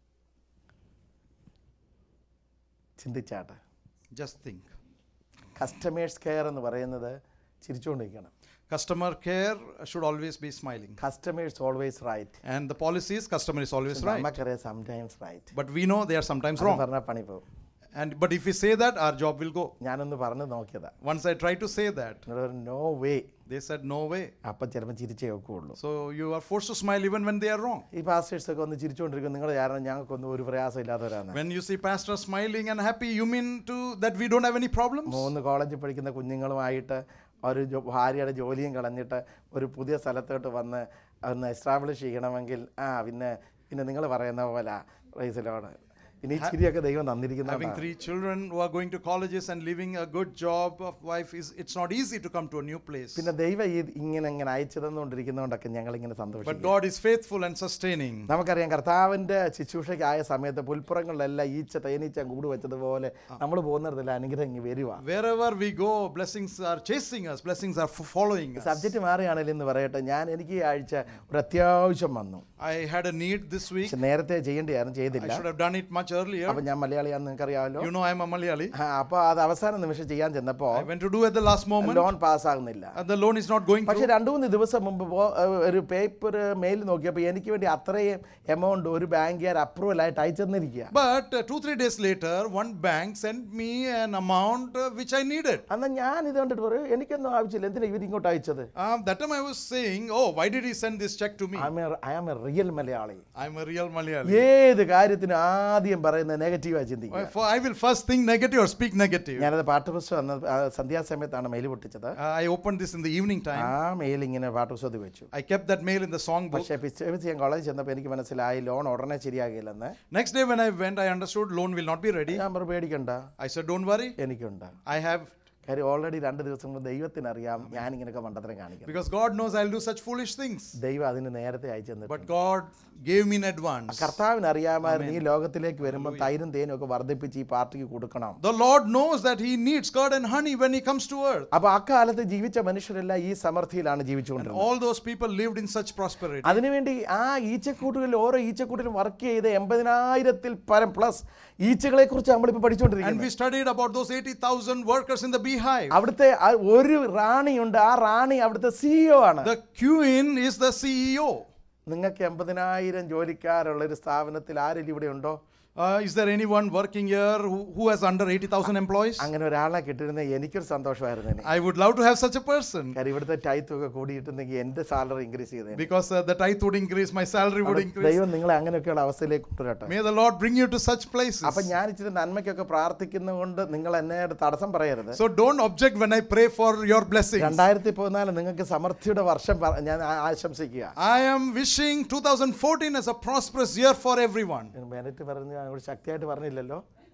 ചിന്തിച്ചാട്ടെ Just think. കസ്റ്റമേഴ്സ് കെയർ എന്ന് പറയുന്നത് ചിരിച്ചുകൊണ്ടിരിക്കണം Customer care should always be smiling. Customers always right And the policy is customer is always right. നമുക്കറിയാം sometimes right But we know they are sometimes wrong. പറഞ്ഞാൽ പണി പോകും And but if we say that, our job will go. ഞാനൊന്ന് പറഞ്ഞ് നോക്കിയതാ Once I tried to say that, no way they said no way. അപ്പം ചിലപ്പോൾ ചിരിച്ചേ ഒക്കുള്ളൂ So you are forced to smile even when they are wrong. ഈ pastors ഒക്കെ ഒന്ന് ചിരിച്ചുകൊണ്ടിരിക്കും നിങ്ങൾ കാരണം ഞങ്ങൾക്കൊന്നും ഒരു പ്രയാസം ഇല്ലാത്തവരാണ് When you see pastor smiling and happy, you mean to that we don't have any problems? മൂന്ന് കോളേജിൽ പഠിക്കുന്ന കുഞ്ഞുങ്ങളുമായിട്ട് ഒരു ജോ- ഭാര്യയുടെ ജോലിയും കളഞ്ഞിട്ട് ഒരു പുതിയ സ്ഥലത്തോട്ട് വന്ന് ഒന്ന് എസ്റ്റാബ്ലിഷ് ചെയ്യണമെങ്കിൽ ആ പിന്നെ പിന്നെ നിങ്ങൾ പറയുന്ന പോലെ റൈസിലാണ് പിന്നെ ഈ ചിരിയൊക്കെ ദൈവം Having തന്നിരിക്കുന്ന three children who are going to colleges and living a good job of wife is it's not easy to come to a new place. പിന്നെ ദൈവം ഈ ഇങ്ങനെ ഇങ്ങനെ അയച്ചു തന്നുകൊണ്ടിരിക്കുന്നതുകൊണ്ടൊക്കെ ഞങ്ങളിങ്ങനെ But സന്തോഷിക്കും God is faithful and sustaining. നമുക്കറിയാം കർത്താവിൻ്റെ ശുശ്രൂഷയ്ക്കായ സമയത്ത് പുൽപ്പുറങ്ങളിലെല്ലാം ഈച്ച തേനീച്ച കൂട് വെച്ചതുപോലെ നമ്മൾ പോകുന്നിടത്തില്ല അനുഗ്രഹം ഇങ്ങ് വരുവാ Wherever we go, blessings are chasing us, blessings are f- following us. Subject മാറുകയാണെങ്കിലും എന്ന് പറയട്ടെ ഞാൻ എനിക്ക് ഈ ആഴ്ച ഒരു അത്യാവശ്യം വന്നു I had a need this week. പക്ഷെ നേരത്തെ ചെയ്യേണ്ടിയായിരുന്നു I ചെയ്തില്ല should have done it much earlier. അപ്പൊ ഞാൻ മലയാളിയാന്ന് നിങ്ങൾക്കറിയാമല്ലോ You know I'm a Malayali. ആ, അപ്പൊ അത് അവസാന നിമിഷം ചെയ്യാൻ ചെന്നപ്പോ I went to do at the last moment, loan പാസ്സാകുന്നില്ല and the loan is not going പക്ഷെ through. രണ്ടു മൂന്ന് ദിവസം മുമ്പ് പോ- ഏഹ് ഒരു പേപ്പർ മെയിൽ നോക്കിയപ്പോൾ എനിക്ക് വേണ്ടി അത്രയും എമൗണ്ട് ഒരു ബാങ്കുകാർ അപ്രൂവൽ ആയിട്ട് അയച്ചെന്നിരിക്കുക But uh, two, three days later, one bank sent me an amount uh, which I needed. അന്ന് ഞാൻ ഇത് കണ്ടിട്ട് പറയും എനിക്കൊന്നും ആവശ്യമില്ല എന്തിനാ ഇവർ ഇങ്ങോട്ട് അയച്ചത് Um, that time I was saying, oh, why did he send this check to me? I am a real Malayali I'm a real Malayali. ഏത് കാര്യത്തിനും ആദ്യം പറയുന്നത് നെഗറ്റീവായി ചിന്തിക്കുക Uh, For I will first think negative or speak negative. ഞാനത് പാഠപുസ്തകം അന്ന് ആ സന്ധ്യാസമയത്താണ് മെയിൽ പൊട്ടിച്ചത് Uh, I opened this in the evening time. ആ മെയിൽ ഇങ്ങനെ പാഠപുസ്തകത്തിൽ വെച്ചു I kept that mail in the songbook. പക്ഷേ പിറ്റേ ഞാൻ കോളേജിൽ ചെന്നപ്പോൾ എനിക്ക് മനസ്സിലായി ലോൺ ഉടനെ ശരിയാകില്ലെന്ന് Next day when I went, I understood loan will not be ready. ഞാൻ പറഞ്ഞു പേടിക്കണ്ട I said, don't worry, എനിക്കുണ്ട് I have, കാര്യം ഓൾറെഡി രണ്ട് ദിവസം മുമ്പ് ദൈവത്തിനറിയാം ഞാൻ ഇങ്ങനെയൊക്കെ മണ്ടത്തരം കാണിക്കണം because God knows I'll do such foolish things. ദൈവം അതിന് നേരത്തെ അയച്ചു തന്നിട്ട് But God gave me in advance. കർത്താവിന് അറിയാമായിരുന്നു ഈ ലോകത്തിലേക്ക് വരുമ്പോൾ തൈരും തേനും ഒക്കെ വർദ്ധിപ്പിച്ച് ഈ പാർട്ടിക്ക് കൊടുക്കണം The Lord knows that He needs curd and honey when He comes to earth. അപ്പൊ അക്കാലത്ത് ജീവിച്ച മനുഷ്യരെല്ലാം ഈ സമൃദ്ധിയിലാണ് ജീവിച്ചുകൊണ്ടിരുന്നത് All those people lived in such prosperity. അതിനുവേണ്ടി ആ ഈച്ചക്കൂട്ടുകളിൽ ഓരോ ഈച്ചക്കൂട്ടിലും വർക്ക് ചെയ്ത് എൺപതിനായിരത്തിൽ പരം പ്ലസ് ഈച്ചകളെ കുറിച്ച് നമ്മളിപ്പോൾ And പഠിച്ചുകൊണ്ടിരിക്കുന്നത് we studied about those 80,000 workers in the beehive. അവിടുത്തെ ആ ഒരു റാണിയുണ്ട് ആ റാണി അവിടുത്തെ സിഇഒ ആണ് The queen is the CEO. നിങ്ങൾക്ക് എൺപതിനായിരം ജോലിക്കാരുള്ള ഒരു സ്ഥാപനത്തിൽ ആരെങ്കിലും ഇവിടെ ഉണ്ടോ Uh, is there anyone working here who, who has under 80,000 employees? അങ്ങനെ ഒരാളെ കിട്ടിയിരുന്ന എനിക്കൊരു സന്തോഷമായിരുന്നു ഇനി. I would love to have such a person കാര്യം ഇവിടുത്തെ ടൈത്ത് ഒക്കെ കൂടിയിട്ടുണ്ടെങ്കിൽ എൻ്റെ സാലറി ഇൻക്രീസ് ചെയ്തേ because uh, the tithe would increase, my salary would increase. ദൈവം നിങ്ങളെ അങ്ങനെയൊക്കെയുള്ള അവസ്ഥയിലേക്ക് കൊണ്ടുവരട്ടെ May the Lord bring you to such places. അപ്പൊ ഞാൻ ഇച്ചിരി നന്മയ്ക്കൊക്കെ പ്രാർത്ഥിക്കുന്നതുകൊണ്ട് നിങ്ങൾ എന്നോട് തടസ്സം പറയരുത് So don't object when I pray for your blessings. രണ്ടായിരത്തി പതിനാല് നിങ്ങൾക്ക് സമൃദ്ധിയുടെ വർഷം പ- ഞാൻ ആ- ആശംസിക്കുക I am wishing 2014 as a prosperous year for everyone. മെനറ്റ് പറഞ്ഞ് ഞാൻ ഇവിടെ ശക്തിയായിട്ട് പറഞ്ഞില്ലല്ലോ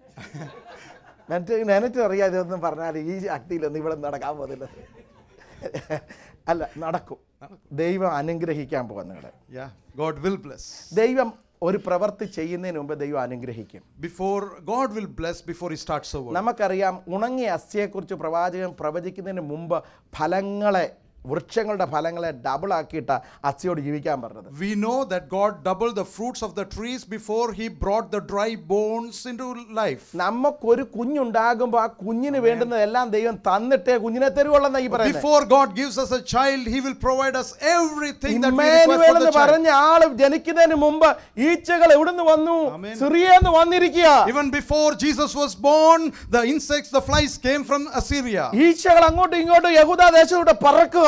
മെനറ്റ് മെനറ്റ് അറിയാതെ ഒന്നും പറഞ്ഞാൽ ഈ ശക്തിയിലൊന്നും ഇവിടെ നടക്കാൻ പോകുന്നില്ല അല്ല നടക്കും ദൈവം അനുഗ്രഹിക്കാൻ പോകുന്ന നിങ്ങളെ Yeah, God will bless. ദൈവം ഒരു പ്രവൃത്തി ചെയ്യുന്നതിന് മുമ്പ് ദൈവം അനുഗ്രഹിക്കും Before God will bless before He starts the work. നമുക്കറിയാം ഉണങ്ങിയ അസ്ഥിയെക്കുറിച്ച് പ്രവാചകൻ പ്രവചിക്കുന്നതിന് മുമ്പ് ഫലങ്ങളെ വൃക്ഷങ്ങളുടെ ഫലങ്ങളെ ഡബിൾ ആക്കിയിട്ട് അസ്ഥിയോട് ജീവിക്കാൻ പറഞ്ഞത് We know that God doubled the fruits of the trees before He brought the dry bones into life. നമുക്കൊരു കുഞ്ഞുണ്ടാകുമ്പോൾ ആ കുഞ്ഞിന് വേണ്ടുന്നതെല്ലാം ദൈവം തന്നിട്ടേ കുഞ്ഞിനെ തരുവുള്ളെന്നാ ഈ പറയുന്നത് Before God gives us a child, He will provide us everything that we Immanuel require for എന്ന് the child. പറഞ്ഞ ആള് ജനിക്കുന്നതിന് മുമ്പ് ഈച്ചകൾ എവിടുന്ന് വന്നു Amen. സിറിയെന്ന് വന്നിരിക്കുക Even before Jesus was born, the insects, the flies came from Assyria. ഈച്ചകൾ അങ്ങോട്ടും ഇങ്ങോട്ടും യഹൂദ ദേശത്തോട്ട് പറക്കുക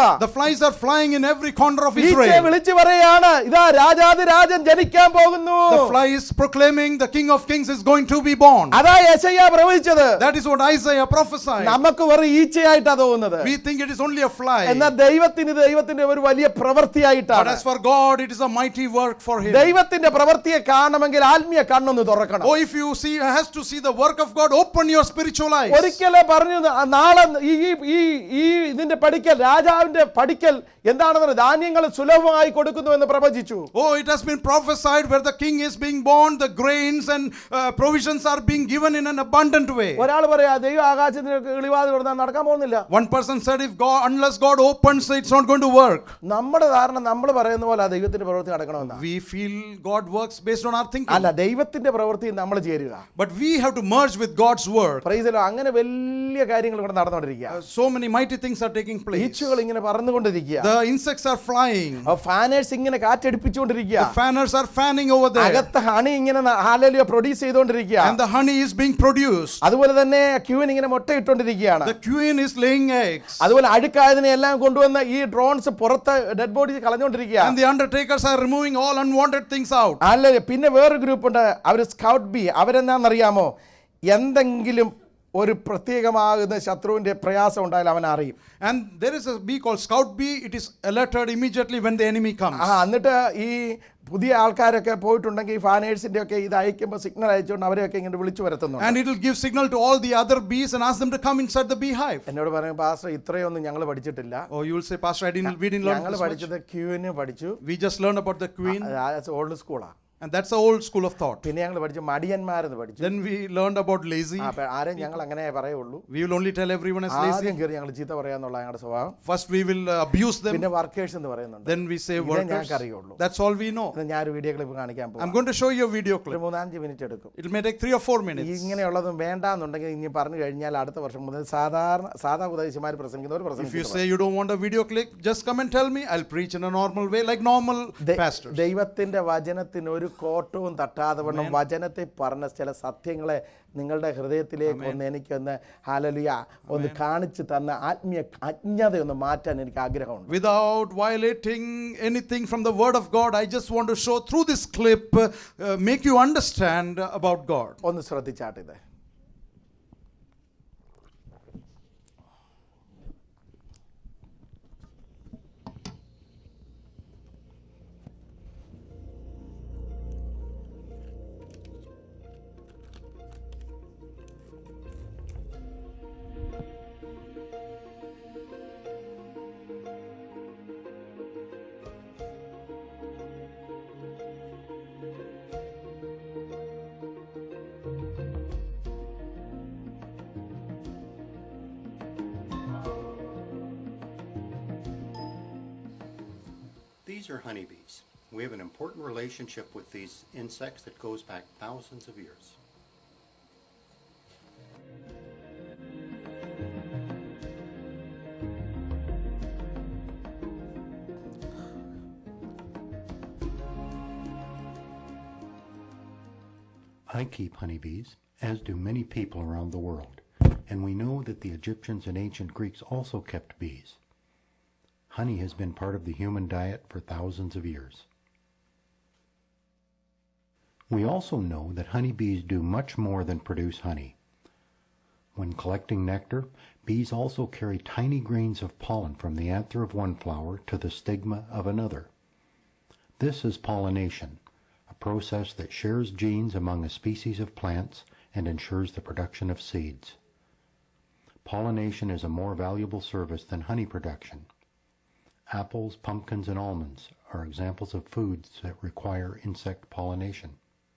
The flies are flying in every corner of ഈച്ചയെ Israel. വിളിച്ചു പറയാണ് ഇതാ രാജാതിരാജൻ ജനിക്കാൻ പോകുന്നു The fly is proclaiming the King of Kings is going to be born. അതാ യശയ്യ പ്രവചിച്ചത് That is what Isaiah prophesied. നമുക്ക് വെറും ഈച്ചയായിട്ടാ തോന്നുന്നത് We think it is only a fly. എന്നാൽ ദൈവത്തിന് ഇത് ദൈവത്തിന്റെ ഒരു വലിയ But പ്രവൃത്തിയായിട്ടാണ് as for God, it is a mighty work for Him. ദൈവത്തിന്റെ പ്രവൃത്തിയെ കാണണമെങ്കിൽ ആത്മീയ കണ്ണൊന്ന് തുറക്കണം Oh, if you see, has to see the work of God, open your spiritual eyes. ഒരിക്കലെ പറഞ്ഞു "ആ, നാളെ ഈ ഈ- ഈ ഈ ഇതിന്റെ പഠിക്കൽ രാജാവിന്റെ പഠിക്കൽ എന്താണെന്ന് ധാന്യങ്ങൾ സുലഭമായി കൊടുക്കുന്നു എന്ന് പ്രവചിച്ചു Oh, it has been prophesied where the king is being born, the grains and uh, provisions are being given in an abundant way. ഒരാൾ പറയാ ദൈവം ആകാശത്തിന് കിളിവാതിൽ കൊടുത്താൽ നടക്കാൻ പോകുന്നില്ല One person said, if God, unless God opens, it's not going to work. നമ്മുടെ ധാരണ നമ്മൾ പറയുന്ന പോലെ ആ ദൈവത്തിന്റെ പ്രവൃത്തി നടക്കണമെന്നാണ് We feel God works based on our thinking. അല്ല ദൈവത്തിന്റെ പ്രവൃത്തി നമ്മൾ ചേരുക But we have to merge with God's word. പ്രൈസലോ അങ്ങനെ വലിയ കാര്യങ്ങൾ ഇവിടെ നടന്നുകൊണ്ടിരിക്കുക Uh, so many mighty things are taking place. ഈച്ചുകൾ ഇങ്ങനെ പറന്നുകൊണ്ടിരിക്കുക The insects are flying. Fanners ഇങ്ങനെ കാറ്റടിപ്പിച്ചുകൊണ്ടിരിക്കുക The fanners are fanning over there. അകത്ത് ഹണി ഇങ്ങനെ ഹാലലിയോ പ്രൊഡ്യൂസ് ചെയ്തുകൊണ്ടിരിക്കുക And the honey is being produced. അതുപോലെ തന്നെ ക്യൂൻ ഇങ്ങനെ മുട്ടയിട്ടുകൊണ്ടിരിക്കുകയാണ് The queen is laying eggs. അതുപോലെ അഴുക്കായതിനെ എല്ലാം കൊണ്ടുവന്ന് ഈ ഡ്രോൺസ് പുറത്ത് ഡെഡ് ബോഡി കളഞ്ഞുകൊണ്ടിരിക്കുക And the undertakers are removing all unwanted things out. അല്ല പിന്നെ വേറൊരു ഗ്രൂപ്പ് ഉണ്ട് അവർ സ്കൗട്ട് ബി അവരെന്നാണെന്നറിയാമോ എന്തെങ്കിലും ഒരു പ്രത്യേകമാകുന്ന ശത്രുവിന്റെ പ്രയാസം ഉണ്ടായാൽ അവൻ അറിയും And there is a bee called Scout Bee. It is alerted immediately when the enemy comes. ആ എന്നിട്ട് ഈ പുതിയ ആൾക്കാരൊക്കെ പോയിട്ടുണ്ടെങ്കിൽ ഈ ഫാനേഴ്സിന്റെ ഒക്കെ ഇത് അയക്കുമ്പോൾ സിഗ്നൽ അയച്ചുകൊണ്ട് അവരെയൊക്കെ ഇങ്ങനെ വിളിച്ചു വരുത്തുന്നു And it will give signal to all the other bees and ask them to come inside the beehive. എന്നോട് പറയും പാസ്റ്റർ ഇത്രയൊന്നും ഞങ്ങൾ പഠിച്ചിട്ടില്ല Oh, you will say, Pastor, I didn't, we didn't learn ഞങ്ങൾ this much. പഠിച്ചത് ക്യൂവിന് പഠിച്ചു We just learned about the queen. Old സ്കൂളാ And that's the old school of thought. പിന്നെ ഞങ്ങൾ പഠിച്ചു മടിയന്മാരെന്ന് പഠിച്ചു Then we learned about lazy. ആ, അപ്പൊ ആരെയും ഞങ്ങൾ അങ്ങനെ പറയുള്ളൂ We will only tell everyone as lazy. ആദ്യം കയറി ഞങ്ങൾ ചീത്ത പറയാന്നുള്ള ഞങ്ങളുടെ സ്വഭാവം First, we will uh, abuse them. പിന്നെ വർക്കേഴ്സ് എന്ന് പറയുന്നുണ്ട് Then we say ഇതേ workers. ഞങ്ങൾക്കറിയുള്ളൂ. That's all we know. ഇത് ഞാനൊരു വീഡിയോ ക്ലിപ്പ് കാണിക്കാൻ I'm പോകും going to show you a video ഒരു clip. മൂന്നാഞ്ച് മിനിറ്റ് എടുക്കും It may take three or four ഈ minutes. ഇങ്ങനെയുള്ളതും വേണ്ടാന്നുണ്ടെങ്കിൽ ഇനി പറഞ്ഞു കഴിഞ്ഞാൽ അടുത്ത വർഷം മുതൽ സാധാരണ സാധാ ഉപദേശിമാർ പ്രസംഗിക്കുന്നവർ If you പ്രസംഗിക്കുന്നു say you don't want a video clip, just come and tell me. I'll preach in a normal way, like normal pastors. ദൈവത്തിന്റെ വചനത്തിന് ഒരു കോട്ടവും തട്ടാതെ വണ്ണം വചനത്തെ പറഞ്ഞ ചില സത്യങ്ങളെ നിങ്ങളുടെ ഹൃദയത്തിലേക്ക് ഒന്ന് എനിക്കൊന്ന് ഹാലലിയ ഒന്ന് കാണിച്ചു തന്ന ആത്മീയ അജ്ഞതയൊന്ന് മാറ്റാൻ എനിക്ക് ആഗ്രഹമുണ്ട് Without violating anything from the Word of God, I just want to show through this clip, uh, uh, make you understand about God. ഒന്ന് ശ്രദ്ധിച്ചാട്ട് ഇത് These are honeybees. We have an important relationship with these insects that goes back thousands of years. I keep honeybees, as do many people around the world, and we know that the Egyptians and ancient Greeks also kept bees. Honey has been part of the human diet for thousands of years. We also know that honeybees do much more than produce honey. When collecting nectar, bees also carry tiny grains of pollen from the anther of one flower to the stigma of another. This is pollination, a process that shares genes among a species of plants and ensures the production of seeds. Pollination is a more valuable service than honey production. Apples, pumpkins, and almonds are examples of foods that require insect pollination.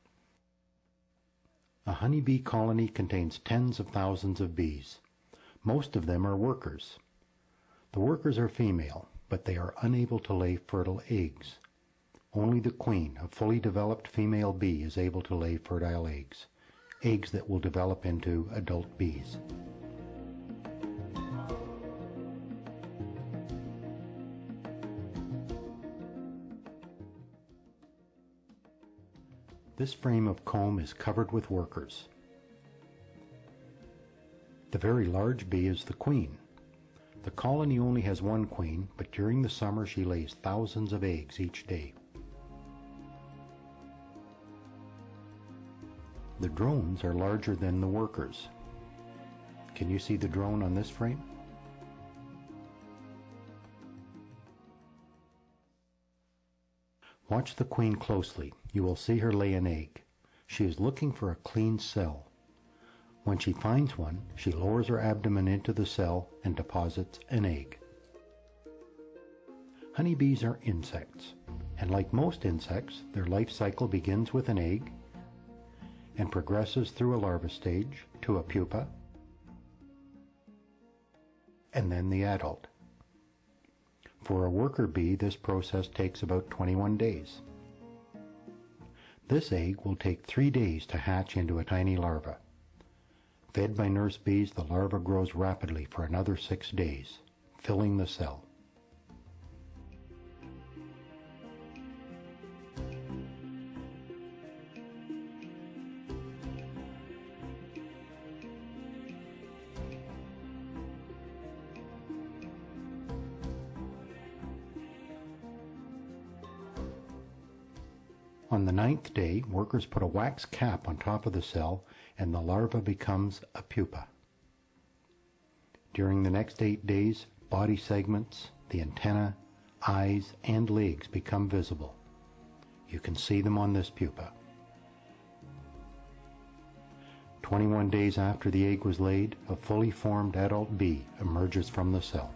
A honeybee colony contains tens of thousands of bees. Most of them are workers. The workers are female, but they are unable to lay fertile eggs. Only the queen, a fully developed female bee, is able to lay fertile eggs, eggs that will develop into adult bees. This frame of comb is covered with workers. The very large bee is the queen. The colony only has one queen, but during the summer she lays thousands of eggs each day. The drones are larger than the workers. Can you see the drone on this frame? Watch the queen closely. You will see her lay an egg. She is looking for a clean cell. When she finds one, she lowers her abdomen into the cell and deposits an egg. Honeybees are insects, and like most insects, their life cycle begins with an egg and progresses through a larva stage to a pupa and then the adult. For a worker bee, this process takes about 21 days. This egg will take three days to hatch into a tiny larva. Fed by nurse bees, the larva grows rapidly for another six days, filling the cell. On the ninth day, workers put a wax cap on top of the cell and the larva becomes a pupa. During the next eight days, body segments, the antenna, eyes, and legs become visible. You can see them on this pupa. 21 days after the egg was laid, a fully formed adult bee emerges from the cell.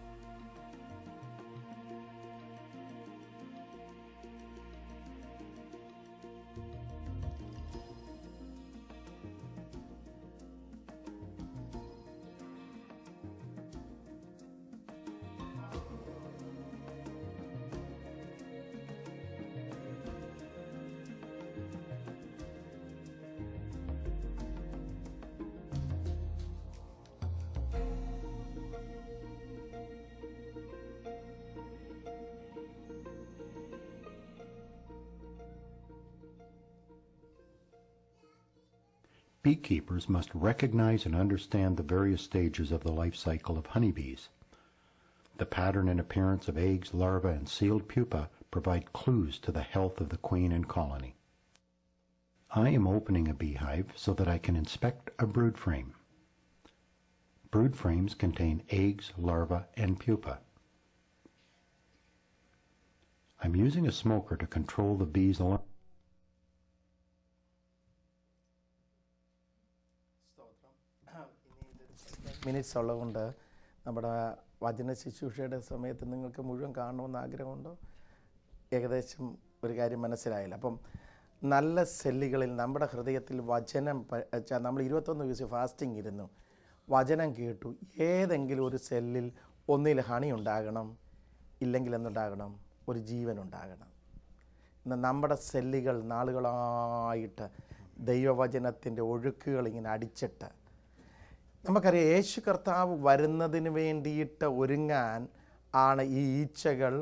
Beekeepers must recognize and understand the various stages of the life cycle of honeybees. The pattern and appearance of eggs, larvae, and sealed pupa provide clues to the health of the queen and colony. I am opening a beehive so that I can inspect a brood frame. Brood frames contain eggs, larvae, and pupa. I'm using a smoker to control the bees' alarm. Minutes ഉള്ളതുകൊണ്ട് നമ്മുടെ വചന ശുശ്രൂഷയുടെ സമയത്ത് നിങ്ങൾക്ക് മുഴുവൻ കാണണമെന്ന് ആഗ്രഹമുണ്ടോ ഏകദേശം ഒരു കാര്യം മനസ്സിലായില്ല അപ്പം നല്ല സെല്ലുകളിൽ നമ്മുടെ ഹൃദയത്തിൽ വചനം പ- ച- നമ്മൾ ഇരുപത്തൊന്ന് ദിവസം ഫാസ്റ്റിംഗ് ഇരുന്നു വചനം കേട്ടു ഏതെങ്കിലും ഒരു സെല്ലിൽ ഒന്നിൽ ഹണി ഉണ്ടാകണം ഇല്ലെങ്കിൽ എന്തുണ്ടാകണം ഒരു ജീവൻ ഉണ്ടാകണം ഇന്ന് നമ്മുടെ സെല്ലുകൾ നാളുകളായിട്ട് ദൈവവചനത്തിൻ്റെ ഒഴുക്കുകൾ ഇങ്ങനെ അടിച്ചിട്ട് നമുക്കറിയാം യേശു കർത്താവ് വരുന്നതിന് വേണ്ടിയിട്ട് ഒരുങ്ങാൻ ആണ് ഈ ഈച്ചകൾ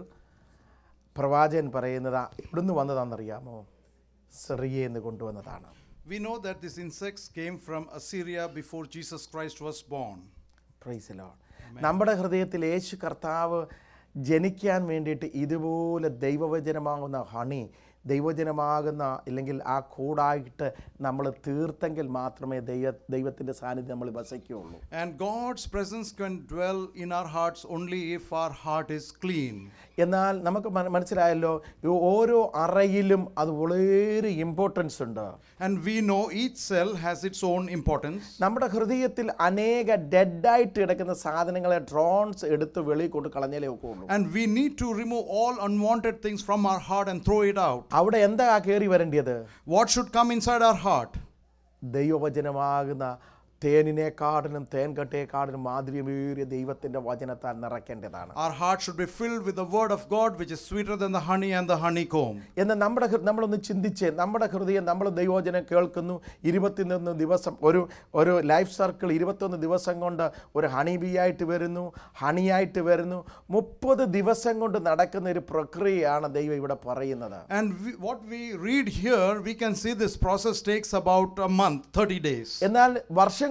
പ്രവാചകൻ പറയുന്നത് എവിടുന്ന് വന്നതാണെന്നറിയാമോ സിറിയെന്ന് കൊണ്ടുവന്നതാണ് We know that these insects came from Assyria before Jesus Christ was born. Praise Lord നമ്മുടെ ഹൃദയത്തിൽ യേശു കർത്താവ് ജനിക്കാൻ വേണ്ടിയിട്ട് ഇതുപോലെ ദൈവവചനമാകുന്ന ഹണി ദൈവജനമാകുന്ന ഇല്ലെങ്കിൽ ആ കൂടായിട്ട് നമ്മൾ തീർത്തെങ്കിൽ മാത്രമേ ദൈവ ദൈവത്തിൻ്റെ സാന്നിധ്യം നമ്മൾ വസിക്കുകയുള്ളൂ And God's presence can dwell in our hearts only if our heart is clean. എന്നാൽ നമുക്ക് മന- മനസ്സിലായല്ലോ ഈ ഓരോ അറയിലും അത് വളരെ ഇമ്പോർട്ടൻസ് ഉണ്ട് And we know each cell has its own importance. നമ്മുടെ ഹൃദയത്തിൽ അനേക ഡെഡായിട്ട് കിടക്കുന്ന സാധനങ്ങളെ ഡ്രോൺസ് എടുത്ത് വെളിയിൽ കൊണ്ട് കളഞ്ഞാലേ ഒക്കെ ഉള്ളൂ And we need to remove all unwanted things from our heart and throw it out. അവിടെ എന്താ കയറി വരേണ്ടത് What should come inside our heart? ദൈവവചനമാകുന്ന തേനിനെക്കാടിനും തേൻകട്ടയെക്കാടിനും മാധുര്യമേറിയ ദൈവത്തിൻ്റെ വചനത്താൽ നിറയ്ക്കേണ്ടതാണ് Our heart should be filled with the word of God, which is sweeter than the honey and the honeycomb. എന്ന് നമ്മുടെ ഹൃ- നമ്മളൊന്ന് ചിന്തിച്ച് നമ്മുടെ ഹൃദയം നമ്മൾ ദൈവവചനം കേൾക്കുന്നു ഇരുപത്തിയൊന്ന് ദിവസം ഒരു ഒരു ലൈഫ് സർക്കിൾ ഇരുപത്തൊന്ന് ദിവസം കൊണ്ട് ഒരു ഹണി ബീ ആയിട്ട് വരുന്നു ഹണിയായിട്ട് വരുന്നു മുപ്പത് ദിവസം കൊണ്ട് നടക്കുന്ന ഒരു പ്രക്രിയയാണ് ദൈവം ഇവിടെ പറയുന്നത് And we, what we read here, we can see this process takes about a month, 30 days. എന്നാൽ വർഷം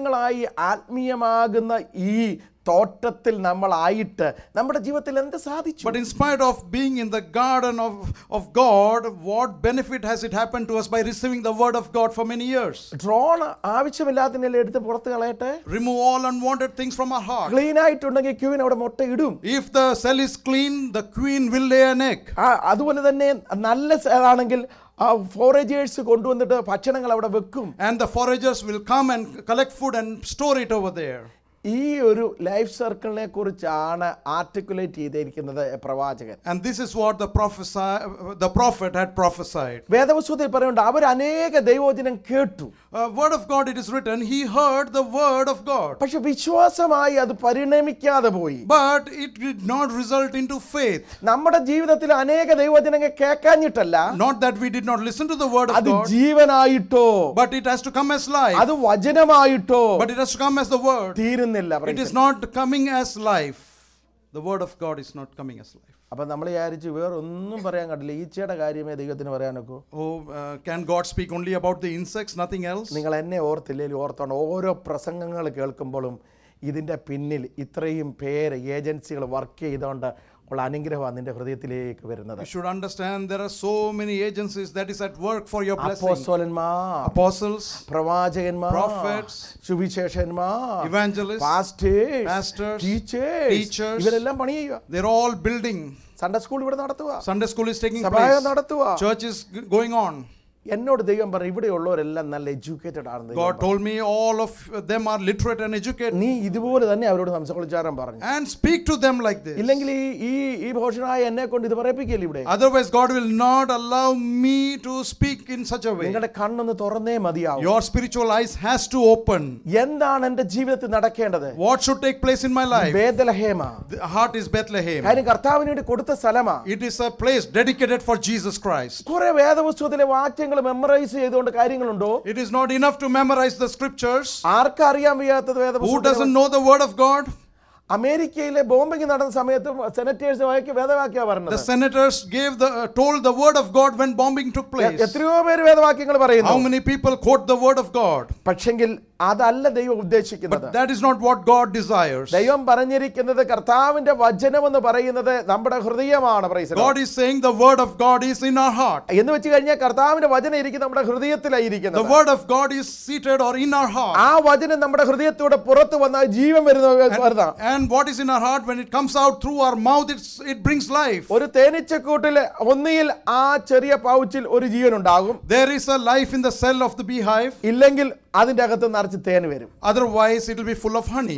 വർഷങ്ങളായി ആത്മീയമാകുന്ന ഈ തോട്ടത്തിൽ നമ്മളായിട്ട് നമ്മുടെ ജീവിതത്തിൽ എന്ത് സാധിച്ചു But in spite of being in the garden of, of God, what benefit has it happened to us by receiving the word of God for many years? ഡ്രോൺ ആവശ്യമില്ലാത്തതിനെല്ലാം എടുത്ത് പുറത്ത് കളയട്ടെ Remove all unwanted things from our heart. Clean ആയിട്ടുണ്ടെങ്കിൽ ക്യൂവിൻ അവിടെ മുട്ട ഇടും If the cell is clean, the queen will lay an egg. ആ അതുപോലെ തന്നെ നല്ല ആണെങ്കിൽ ആ ഫോറേജേഴ്സ് കൊണ്ടുവന്നിട്ട് ഭക്ഷണങ്ങൾ അവിടെ വെക്കും And the foragers will come and collect food and store it over there. ഈ ഒരു ലൈഫ് സർക്കിളിനെ കുറിച്ചാണ് ആർട്ടിക്കുലേറ്റ് ചെയ്തിരിക്കുന്നത് പ്രവാചകൻ And this is what the, prophesy, the prophet had prophesied. വേദവസ്തുതയിൽ പറയുന്നുണ്ട് അവർ അനേക ദൈവോചനം കേട്ടു Uh, word of God, it is written, he heard the word of God. പക്ഷെ വിശ്വാസമായി അത് പരിണമിക്കാതെ പോയി But it did not result into faith. നമ്മുടെ ജീവിതത്തിൽ അനേക ദൈവവചനങ്ങൾ കേൾക്കാഞ്ഞിട്ടല്ല Not that we did not listen to the word of അത് God, ജീവനായിട്ടോ but it has to come as life. അത് വചനമായിട്ടോ But it has to come as the word. തീരുന്നില്ല It is not coming as life. The word of God is not coming as life. അപ്പൊ നമ്മൾ വിചാരിച്ചു വേറെ ഒന്നും പറയാൻ കണ്ടില്ല ഈച്ചയുടെ കാര്യമേ ദൈവത്തിന് പറയാനൊക്കൂ Oh, uh, can God speak only about the insects, nothing else? നിങ്ങൾ എന്നെ ഓർത്തില്ലെങ്കിൽ ഓർത്തോണം ഓരോ പ്രസംഗങ്ങൾ കേൾക്കുമ്പോഴും ഇതിൻ്റെ പിന്നിൽ ഇത്രയും പേര് ഏജൻസികൾ വർക്ക് ചെയ്തുകൊണ്ട് ഉള്ള അനുഗ്രഹമാണ് നിന്റെ ഹൃദയത്തിലേക്ക് വരുന്നത് You should understand there are so many agencies that is at work for your blessing. അപ്പോസ്തലന്മാർ Apostles, പ്രവാചകന്മാർ Prophets, സുവിശേഷന്മാർ evangelists, pastors pastors, teachers teachers. ഇവരെല്ലാം പണി ചെയ്യുക they're all building. Sunday school ഇവിടെ നടത്തുക Sunday school is taking സഭായം place. നടത്തുക Church is g- going on. എന്നോട് ദൈവം പറയും ഇവിടെയുള്ളവരെല്ലാം നല്ല എഡ്യൂക്കേറ്റഡ് ആണ് ദൈവം God told me all of them are literate and educated. നീ ഇതുപോലെ തന്നെ അവരോട് സംസാരിച്ചാരം പറഞ്ഞു And speak to them like this. ഇല്ലെങ്കിൽ ഈ ഈ ഈ ഭോഷനായ എന്നെ കൊണ്ട് ഇത് പറയിപ്പിക്കല്ലേ ഇവിടെ Otherwise, God will not allow me to speak in such a way. നിങ്ങളുടെ കണ്ണൊന്ന് തുറന്നേ മതിയാവും Your spiritual eyes has to open. എന്താണ് എന്റെ ജീവിതത്തിൽ നടക്കേണ്ടത് What should take place in my life? ബേദലഹേമ The heart is Bethlehem. കാര്യം കർത്താവിന് വേണ്ടി കൊടുത്ത സ്ഥലമാ It is a place dedicated for Jesus Christ. കുറെ വേദപുസ്തകത്തിലെ വാക്യങ്ങൾ മെമ്മറൈസ് ചെയ്തുകൊണ്ട് കാര്യങ്ങളുണ്ടോ It is not enough to memorize the scriptures. ആർക്കറിയാൻ വയ്യാത്തത് Who വേദപുസ്തകം doesn't know the word of God? അമേരിക്കയിലെ ബോംബിംഗ് നടന്ന സമയത്ത് സെനറ്റേഴ്സ് വായിക്ക് വേദവാക്യ The പറഞ്ഞത് senators gave the uh, told the word of God when bombing took place. എത്രയോ പേര് വേദവാക്യങ്ങൾ How പറയുന്നു many people quote the word of God? പക്ഷെങ്കിൽ അതല്ല ദൈവം ഉദ്ദേശിക്കുന്നത് But that is not what God desires. ദൈവം പറഞ്ഞിരിക്കുന്നത് കർത്താവിന്റെ വചനം എന്ന് പറയുന്നത് നമ്മുടെ ഹൃദയമാണ് praise the Lord. God is saying the word of God is in our heart. എന്ന് വെച്ച് കഴിഞ്ഞാൽ കർത്താവിന്റെ വചനം ഇരിക്കുന്നത് നമ്മുടെ The ഹൃദയത്തിലായിരിക്കുന്നത് word of God is seated or in our heart. ആ വചനം നമ്മുടെ ഹൃദയത്തോടെ പുറത്ത് വന്നാൽ ജീവൻ വരുന്ന വരുന്നതാണ് And what is in our heart when it comes out through our mouth, it's, it brings life. ഒരു തേനീച്ചക്കൂട്ടിൽ ഒന്നിയിൽ ആ ചെറിയ പൗച്ചിൽ ഒരു ജീവൻ ഉണ്ടാകും There is a life in the cell of the beehive. ഇല്ലെങ്കിൽ അതിന്റെ അകത്ത് നിറച്ച് തേൻ വരും Otherwise, it will be full of honey.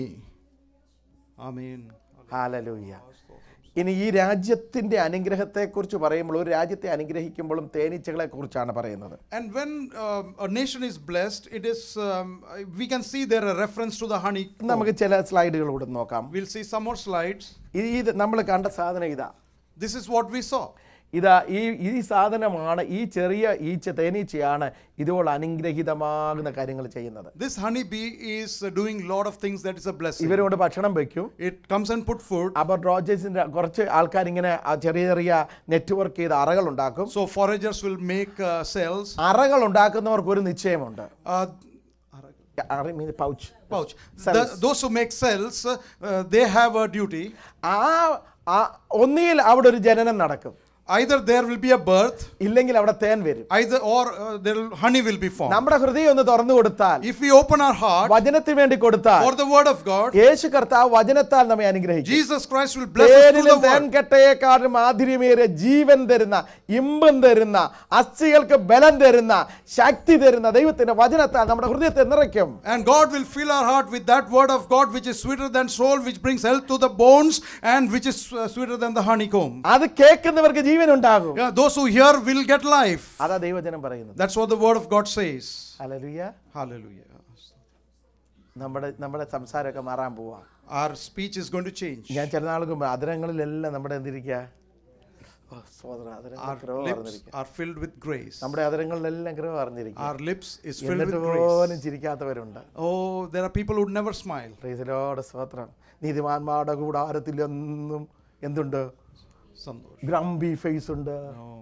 Amen. Hallelujah ഇനി ഈ രാജ്യത്തിന്റെ അനുഗ്രഹത്തെക്കുറിച്ച് പറയുമ്പോൾ ഒരു രാജ്യത്തെ അനുഗ്രഹിക്കുമ്പോഴും തേനീച്ചകളെ കുറിച്ചാണ് പറയുന്നത് And when um, a nation is blessed, it is um, we can see there a reference to the honey. നമുക്ക് ചില സ്ലൈഡുകൾ ഇവിടെ നോക്കാം We'll see some more slides. ഈ- ഇത് നമ്മൾ കണ്ട സാധനം ഇതാ This is what we saw. ഇതാ ഈ ഈ സാധനമാണ് ഈ ചെറിയ ഈച്ച തേനീച്ചയാണ് ഇതുപോലെ അനുഗ്രഹീതമാകുന്ന കാര്യങ്ങൾ ചെയ്യുന്നത് This honeybee is uh, doing lot of things that is a blessing. ഇവരോട് ഭക്ഷണം വയ്ക്കും It comes and put food. അപ്പോൾ റോജേഴ്സിന്റെ കുറച്ച് ആൾക്കാർ ഇങ്ങനെ ആ ചെറിയ ചെറിയ നെറ്റ്വർക്ക് ചെയ്ത് അറകൾ ഉണ്ടാക്കും So foragers will make uh, cells. അറകൾ ഉണ്ടാക്കുന്നവർക്ക് ഒരു നിശ്ചയമുണ്ട് Uh, അറ മീൻ pouch pouch. Cells. The- those who make cells, uh, uh, they have a duty. ആ ആ- ഒന്നിയിൽ അവിടെ ഒരു ജനനം നടക്കും Either there will be a birth, ഇല്ലെങ്കിൽ അവിടെ തേൻ വരും either or uh, there will, honey will be formed. നമ്മുടെ ഹൃദയം ഒന്ന് തുറന്നു കൊടുത്താൽ If we open our heart വചനത്തിന് വേണ്ടി കൊടുത്താൽ for the word of God, യേശു കർത്താവ് വചനത്താൽ നമ്മെ അനുഗ്രഹിക്കും Jesus Christ will bless us through തേനിലും the തേൻ word. കെട്ടയേക്കാളും മാധുര്യമേറിയ ജീവൻ തരുന്ന ഇമ്പം തരുന്ന അസ്ഥികൾക്ക് ബലം തരുന്ന ശക്തി തരുന്ന ദൈവത്തിന്റെ വചനത്താൽ നമ്മുടെ ഹൃദയത്തെ നിറയ്ക്കും And God will fill our heart with that word of God which is sweeter than soul, which brings health to the bones, and which is uh, sweeter than the honeycomb. അത് കേൾക്കുന്നവർക്ക് ജീവൻ ഉണ്ടാകും Yeah, those who hear will get life. അതാ ദൈവജനം പറയുന്നത് That's what the word of God says. Hallelujah Hallelujah. നമ്മുടെ നമ്മുടെ സംസാരമൊക്കെ മാറാൻ പോവാ Our speech is going to change. ഞാൻ ചില നാൾക്ക് മുമ്പ് അതിരങ്ങളിലെല്ലാം നമ്മുടെ എന്തിരിക്കുക ഓ, സോദരാ, അതിരങ്ങൾ Our കൃപ lips പറഞ്ഞിരിക്കുക are filled with grace. നമ്മുടെ അതിരങ്ങളിലെല്ലാം കൃപ പറഞ്ഞിരിക്കുക Our lips is filled with എന്നിട്ട് grace. പോലും ചിരിക്കാത്തവരുണ്ട് Oh, there are people who never smile. പ്രൈസിലോട് സ്തോത്രം നീതിമാന്മാരുടെ കൂടാരത്തിൽ എന്നും എന്തുണ്ട് Santosh. ഗ്രംബി ഫേസ് ഉണ്ട് Oh,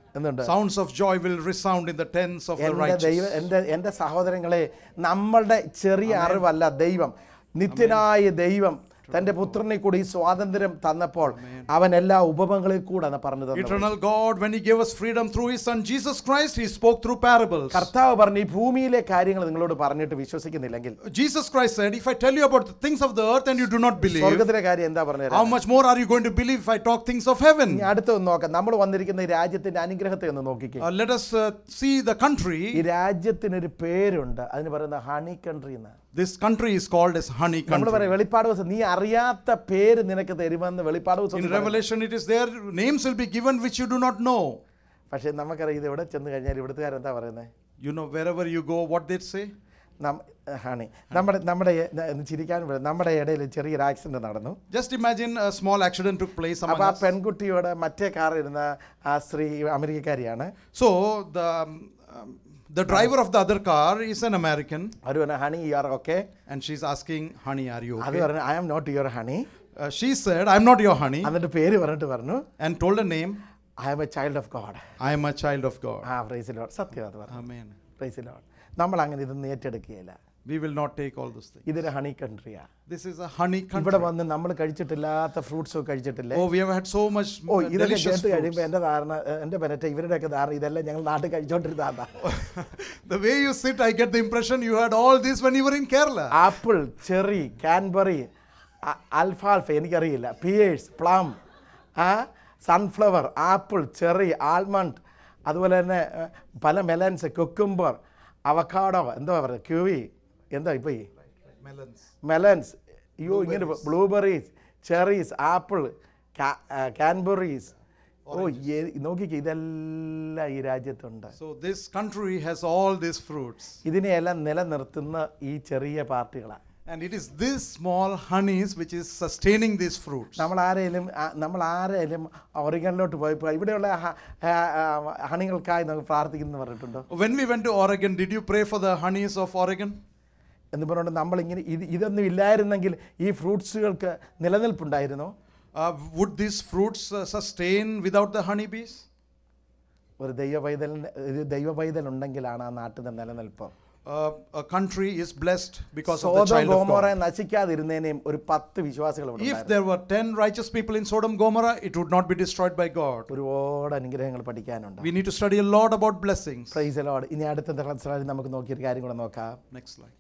എന്നുണ്ട് Sounds of joy will resound in the tents of the എൻ്റെ ദൈവ righteous. എൻ്റെ എൻ്റെ സഹോദരങ്ങളെ നമ്മളുടെ ചെറിയ അറിവല്ല ദൈവം നിത്യനായ ദൈവം തൻ്റെ പുത്രനെ കൂടി ഈ സ്വാതന്ത്ര്യം തന്നപ്പോൾ അവൻ എല്ലാ ഉപമകളിൽ കൂടെ പറഞ്ഞു തന്നത് Eternal God, when He gave us freedom through His Son Jesus Christ, He spoke through parables. കർത്താവ് പറഞ്ഞു ഈ ഭൂമിയിലെ കാര്യങ്ങൾ നിങ്ങളോട് പറഞ്ഞിട്ട് വിശ്വസിക്കുന്നില്ലെങ്കിൽ Jesus Christ said, If I tell you about the things of the earth and you do not believe, സ്വർഗത്തിലെ കാര്യം എന്താ how പറഞ്ഞു much more are you going to believe if I talk things of heaven? ഇനി അടുത്ത ഒന്ന് നോക്കാം നമ്മൾ വന്നിരിക്കുന്ന ഈ രാജ്യത്തിന്റെ അനുഗ്രഹത്തെ ഒന്ന് നോക്കിക്കേ Uh, let us uh, see the ഈ country. രാജ്യത്തിനൊരു പേരുണ്ട് അതിന് പറയുന്ന ഹണി കൺട്രി എന്ന് This country is called as honey നമ്മൾ country. പറയാം വെളിപ്പാട് ദിവസം നീ അറിയാത്ത പേര് നിനക്ക് തരുമെന്ന് വെളിപ്പാട് ദിവസം In പറയും. Revelation, it is there, names will be given which you do not know. പക്ഷേ നമുക്കറിയാം ഇത് എവിടെ ചെന്ന് കഴിഞ്ഞാൽ ഇവിടുത്തുകാരെന്താ പറയുന്നത് You know, wherever you go, what they say? Honey നമ്മുടെ നമ്മുടെ ന- ചിരിക്കാൻ വരും. നമ്മുടെ ഇടയിൽ ചെറിയൊരു ആക്സിഡന്റ് നടന്നു Just imagine a small accident took place among അപ്പോൾ ആ us. പെൺകുട്ടിയോട് മറ്റേ കാറിൽ ഇരുന്ന ആ സ്ത്രീ അമേരിക്കക്കാരിയാണ് So the um, um, the driver of the other car is an American, അവർ പറഞ്ഞു honey you are okay and she's asking, "Honey, are you അത് okay?" പറഞ്ഞു I am not your honey Uh, she said, "I'm not your honey," എന്നിട്ട് പേര് പറഞ്ഞിട്ട് പറഞ്ഞു and told a name. I am a child of God I am a child of God. ആ പ്രൈസിലോട് സത്യം അത് പറഞ്ഞു Amen. പ്രൈസിലോട് നമ്മൾ അങ്ങനെ ഇതൊന്നും ഏറ്റെടുക്കുകയില്ല We will not take all those things. ഇതൊരു ഹണി കൺട്രിയാ This is a honey country. ഇവിടെ വന്ന് നമ്മൾ കഴിച്ചിട്ടില്ലാത്ത ഫ്രൂട്ട്സ് കഴിച്ചിട്ടില്ലേ Oh, we have had so much oh uh, ഇതൊക്കെ delicious കേട്ട് കഴിയുമ്പോൾ fruits. എൻ്റെ ധാരണ എൻ്റെ പെനറ്റ ഇവരുടെയൊക്കെ ധാരണ ഇതെല്ലാം ഞങ്ങൾ നാട്ടിൽ കഴിച്ചോണ്ടിരുന്നതാ the way you sit, I get the impression you had all this when you were in Kerala. Apple cherry cranberry അൽഫാൽഫ എനിക്കറിയില്ല പിയേഴ്സ് പ്ലം ആ സൺഫ്ലവർ ആപ്പിൾ ചെറി ആൽമണ്ട് അതുപോലെ തന്നെ ഏ, പല മെലൻസ് കുക്കുംബർ അവക്കാഡോ എന്താ പറയുക ക്യൂവി എന്താ ഇപ്പോൾ ഈ Melons. മെലൻസ് അയ്യോ ഇങ്ങനെ ബ്ലൂബെറീസ് ചെറീസ് ആപ്പിൾ കാൻബറീസ് ഓ ഏ- നോക്കിക്കേ ഇതെല്ലാം ഈ രാജ്യത്തുണ്ട് So this country has all these fruits. ഇതിനെയെല്ലാം നിലനിർത്തുന്ന ഈ ചെറിയ പാർട്ടികളാണ് And it is this small honeys which is sustaining these fruits. നമ്മൾ ആരെയും നമ്മൾ ആരെയും ഒറിഗനിലോട്ട് പോയപ്പോൾ ഇവിടെയുള്ള ഹ- ആ, ആ, ഹണികൾക്കായി നമുക്ക് പ്രാർത്ഥിക്കുന്നു പറഞ്ഞിട്ടുണ്ടോ When we went to Oregon, did you pray for the honeys of Oregon? എന്ന് പറഞ്ഞുകൊണ്ട് നമ്മളിങ്ങനെ ഇത് ഇതൊന്നും ഇല്ലായിരുന്നെങ്കിൽ ഈ ഫ്രൂട്ട്സുകൾക്ക് നിലനിൽപ്പുണ്ടായിരുന്നോ Uh, would these fruits uh, sustain without the honeybees? ഒരു ദൈവ പൈതൽ ഒരു ദൈവ പൈതൽ ഉണ്ടെങ്കിലാണ് ആ നാട്ടിൻ്റെ നിലനിൽപ്പ് Uh, a country is blessed because of the സോതം child of ഗോമോറെ God. നശിക്കാതിരുന്നതിനെയും ഒരു പത്ത് വിശ്വാസികൾ ഇവിടെ If ഉണ്ടായിരുന്നു. there were 10 righteous people in Sodom Gomorrah, it would not be destroyed by God. ഒരുപാട് അനുഗ്രഹങ്ങൾ പഠിക്കാനുണ്ട് We need to study a lot about blessings. Praise Lord ഇനി അടുത്ത ക്ലാസ്സിൽ നമുക്ക് നോക്കിയൊരു കാര്യം കൂടെ നോക്കാം Next slide.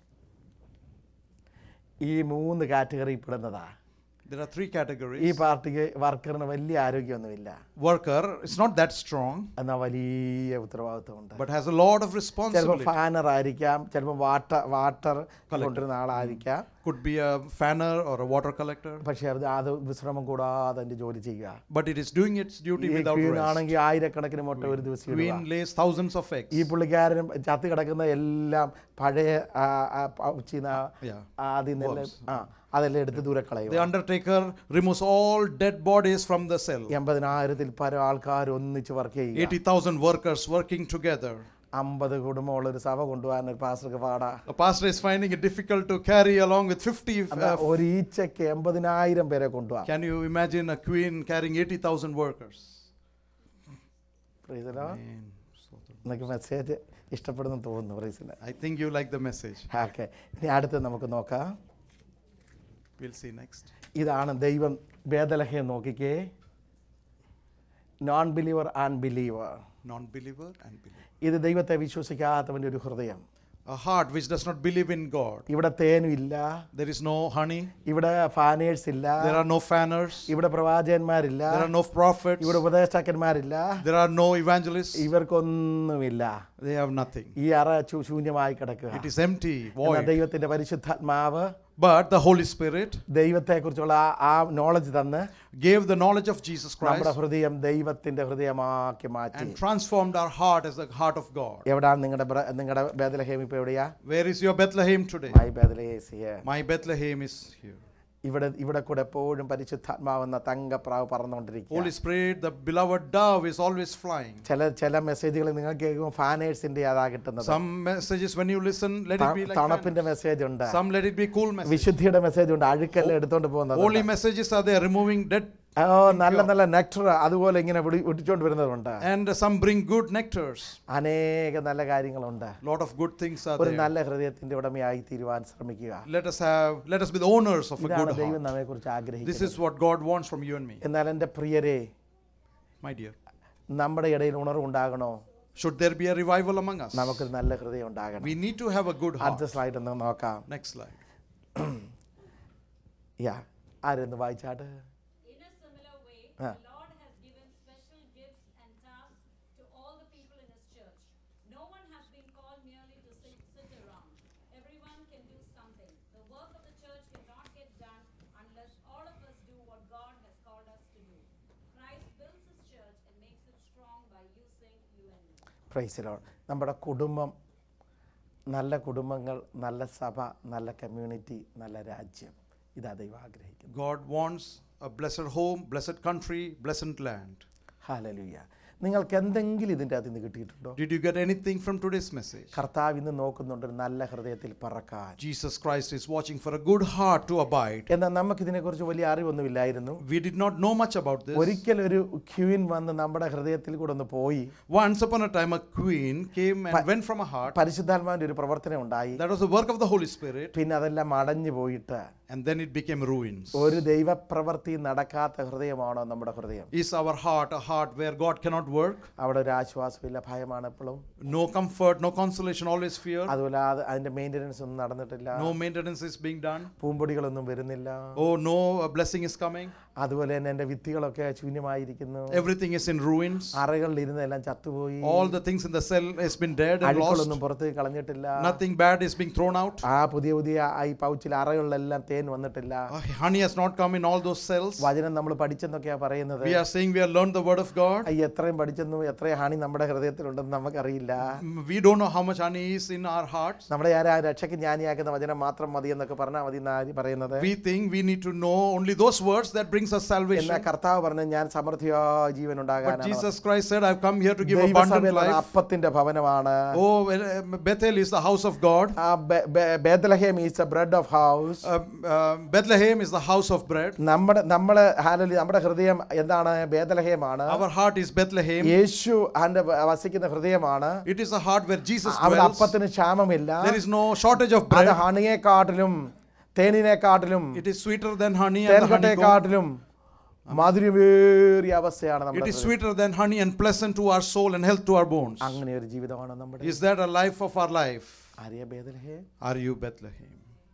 ഈ മൂന്ന് കാറ്റഗറി പെടുന്നതാ There are three ഈ categories. പാർട്ടിക്ക് വർക്കറിന് വലിയ ആരോഗ്യമൊന്നുമില്ല Worker is not that strong, എന്നാൽ വലിയ ഉത്തരവാദിത്വമുണ്ട് but has a lot of ചിലപ്പോൾ responsibility. ഫാനർ ആയിരിക്കാം ചിലപ്പോൾ വാട്ടർ വാട്ടർ കൊണ്ടിരുന്ന ആളായിരിക്കാം Could be a fanner or a water collector, പക്ഷേ അത് അത് വിശ്രമം കൂടാതെ അതിൻ്റെ ജോലി ചെയ്യുക but it is doing its duty ഈ without ക്വീൻ rest. ആണെങ്കിൽ ആയിരക്കണക്കിന് മുട്ട ഒരു ദിവസം ഇടുക. Queen lays thousands of eggs. ഈ പുള്ളിക്കാരനും ചത്ത് കിടക്കുന്ന എല്ലാം പഴയ ആ, ആ, പൗച്ചിന്ന് ആ- Yeah. ആദ്യം നെല്ല് ആ അതെല്ലാം എടുത്ത് ദൂരെ കളയുക The undertaker removes all dead bodies from the cell. എൺപതിനായിരത്തിൽ പല ആൾക്കാർ ഒന്നിച്ച് വർക്ക് ചെയ്യുക 80,000 workers working together. അമ്പത് കുടുംബമുള്ള ഒരു സഭ കൊണ്ടുപോകാൻ ഒരു പാസ്റ്റർക്ക് പാടാ A pastor is finding it difficult to carry along with 50. അതാ Uh, ഒരു ഈച്ചയ്ക്ക് എൺപതിനായിരം പേരെ കൊണ്ടുപോകാം can you imagine a queen carrying 80,000 workers? പ്രൈസലോ Man, so the- എന്നൊക്കെ മെസ്സേജ് ഇഷ്ടപ്പെടുന്നു തോന്നുന്നു പ്രൈസിന് I think you like the message. Okay ഇനി അടുത്ത് നമുക്ക് നോക്കാം We'll see next. ഇതാണ് ദൈവം വേദലഹയെ നോക്കിക്കേ non believer and believer Non believer and believer. ഇത് ദൈവത്തെ വിശ്വസിക്കാത്തവൻ്റെ ഒരു ഹൃദയം A heart which does not believe in God. ഇവിടെ തേനും ഇല്ല There is no honey. ഇവിടെ ഫാനേഴ്സ് ഇല്ല There are no fanners. ഇവിടെ പ്രവാചകന്മാരില്ല There are no prophets. ഇവിടെ ഉപദേഷ്ടാക്കന്മാരില്ല There are no evangelists. ഇവർക്കൊന്നുമില്ല They have nothing. ഈ അറ ചു- ശൂന്യമായി കിടക്കുക It is empty, എന്നാൽ void. ദൈവത്തിന്റെ പരിശുദ്ധാത്മാവ് But the Holy Spirit ദൈവത്തെക്കുറിച്ചുള്ള ആ- ആ നോളജ് തന്ന് gave the knowledge of Jesus നമ്മുടെ Christ ഹൃദയം ദൈവത്തിന്റെ ഹൃദയമാക്കി മാറ്റി and transformed our heart as the heart of God. എവിടാണ് നിങ്ങളുടെ ബ്ര- നിങ്ങളുടെ ബേദലഹേം ഇപ്പൊ എവിടെയാ Where is your Bethlehem today? My Bethlehem's here. My Bethlehem is here. ഇവിടെ ഇവിടെ കൂടെ എപ്പോഴും പരിശുദ്ധാത്മാവെന്ന തങ്കപ്രാവ് പറന്നുകൊണ്ടിരിക്കുക Holy Spirit, the beloved dove is always flying. ചില ചില മെസ്സേജുകൾ നിങ്ങൾ കേൾക്കുമ്പോൾ ഫാനേഴ്സിന്റെ അതാ കിട്ടുന്നത് Some messages, when you listen, let it be ത- like തണുപ്പിന്റെ fan. മെസ്സേജ് ഉണ്ട് Some let it be cool message. വിശുദ്ധിയുടെ മെസ്സേജ് ഉണ്ട് അഴുക്കെല്ലാം എടുത്തോണ്ട് പോകുന്നത് Holy messages are there, removing dead ഓ നല്ല നല്ല നെക്ടർ അതുപോലെ ഇങ്ങനെ വിടി- വിടിച്ചോണ്ട് വരുന്നതുണ്ട് And some bring good nectars. അനേക നല്ല കാര്യങ്ങളുണ്ട് lot of good things are ഒരു there. നല്ല ഹൃദയത്തിന്റെ ഉടമയായി തീരുവാൻ ശ്രമിക്കുക Let us have, let us be the owners of a ഇതാണ് good ദൈവം heart. നമ്മെ കുറിച്ച് This ആഗ്രഹിക്കുന്നത് is what God wants from you and me, എന്നാൽ എൻ്റെ പ്രിയരെ my dear. നമ്മുടെ ഇടയിൽ ഉണർവുണ്ടാകണോ Should there be a revival among us? നമുക്കൊരു നല്ല ഹൃദയം ഉണ്ടാകണം We need to have a good heart. അടുത്ത സ്ലൈഡ് ഒന്ന് നോക്കാം Next slide. യാ ആരെന്ന് വായിച്ചാട്ട് In a similar way, Ah. the Lord has given special gifts and tasks to all the people in His church. No one has been called merely to sit, sit around. Everyone can do something. The work of the church cannot get done unless all of us do what God has called us to do. Christ builds His church and makes it strong by using you and me. പ്രൈസിലോ നമ്മുടെ കുടുംബം നല്ല കുടുംബങ്ങൾ നല്ല സഭ നല്ല community നല്ല രാജ്യം ഇതാ ദൈവം ആഗ്രഹിക്കുന്നു God wants a blessed home, blessed country, blessed land. ഹാലലുയ്യ നിങ്ങൾക്ക് എന്തെങ്കിലും ഇതിൻ്റെ അകത്ത് നിന്ന് കിട്ടിയിട്ടുണ്ടോ Did you get anything from today's message? കർത്താവ് ഇന്ന് നോക്കുന്നുണ്ട് ഒരു നല്ല ഹൃദയത്തിൽ പറക്കാൻ Jesus Christ is watching for a good heart to abide. എന്നാൽ നമുക്ക് ഇതിനെക്കുറിച്ച് വലിയ അറിവൊന്നുമില്ലായിരുന്നു We did not know much about this. ഒരിക്കൽ ഒരു ക്യൂൻ വന്ന് നമ്മുടെ ഹൃദയത്തിൽ കൂടെ ഒന്ന് പോയി Once upon a time, a queen came and went from a heart. പരിശുദ്ധാത്മാവിൻ്റെ ഒരു പ്രവർത്തനം ഉണ്ടായി That was the work of the Holy Spirit, പിന്നെ അതെല്ലാം അടഞ്ഞു പോയിട്ട് and then it became ruins. ഒരു ദൈവപ്രവൃത്തി നടക്കാത്ത ഹൃദയമാണോ നമ്മുടെ ഹൃദയം Is our heart a heart where God cannot work? അവിടെ ഒരു ആശ്വാസമില്ല ഭയമാണ് എപ്പോഴും No comfort, no consolation, always fear. അതുപോലെ അത് അതിന്റെ മെയിൻ്റനൻസ് ഒന്നും നടന്നിട്ടില്ല No maintenance is being done. പൂമ്പൊടികളൊന്നും വരുന്നില്ല Oh, no a blessing is coming. അതുപോലെ തന്നെ എൻ്റെ വിത്തുകളൊക്കെ ശൂന്യമായിരിക്കുന്നു Everything is in ruins. അറകളിൽ ഇരുന്നെല്ലാം ചത്തുപോയി All the things in the cell has been dead and lost. അഴുക്കളൊന്നും പുറത്ത് കളഞ്ഞിട്ടില്ല Nothing bad is being thrown out. ആ പുതിയ പുതിയ ആ ഈ പൗച്ചിൽ അറകളിലെല്ലാം തേൻ വന്നിട്ടില്ല Uh, honey has not come in all those cells. വചനം നമ്മൾ പഠിച്ചെന്നൊക്കെയാ പറയുന്നത് We are saying we have learned the word of God. ഈ എത്രയും പഠിച്ചെന്നും എത്രയും ഹണി നമ്മുടെ ഹൃദയത്തിലുണ്ടെന്ന് നമുക്കറിയില്ല Mm, We don't know how much honey is in our hearts. നമ്മുടെ ആരാ രക്ഷയ്ക്ക് ജ്ഞാനിയാക്കുന്ന വചനം മാത്രം മതി എന്നൊക്കെ പറഞ്ഞാൽ മതി എന്നാണ് പറയുന്നത് We think we need to know only those words that brings us salvation. എന്നാ കർത്താവ് പറഞ്ഞു ഞാൻ സമൃദ്ധിയോ ജീവൻ But ഉണ്ടാകാനാണ് Jesus Christ said, I've come here to give abundant ദൈവസഭ എന്നത് life. അപ്പത്തിന്റെ ഭവനമാണ് Oh, well, uh, Bethel is the house of God. ആ ബെ- ബെ- Bethlehem is a bread of house Uh, uh, Bethlehem is the house of bread. നമ്മുടെ നമ്മള് ഹാലലി നമ്മുടെ ഹൃദയം എന്താണ് ബേദലഹേമാണ് Our heart is Bethlehem. യേശു അതിന്റെ വസിക്കുന്ന ഹൃദയമാണ് It is a heart where Jesus അവിടെ dwells. അപ്പത്തിന് ക്ഷാമമില്ല There is no shortage of അത് bread. ഹണിയെക്കാട്ടിലും തേനിനെക്കാട്ടിലും It is sweeter than honey and the honeycomb. തേൻകട്ടയെക്കാട്ടിലും മധുരമേറിയ അവസ്ഥയാണ് It നമ്മുടെ is ഹൃദയം. sweeter than honey and pleasant to our soul and health to our bones. അങ്ങനെ ഒരു ജീവിതമാണ് നമ്മുടെ Is that a life of our life? Are you Bethlehem Are you Bethlehem?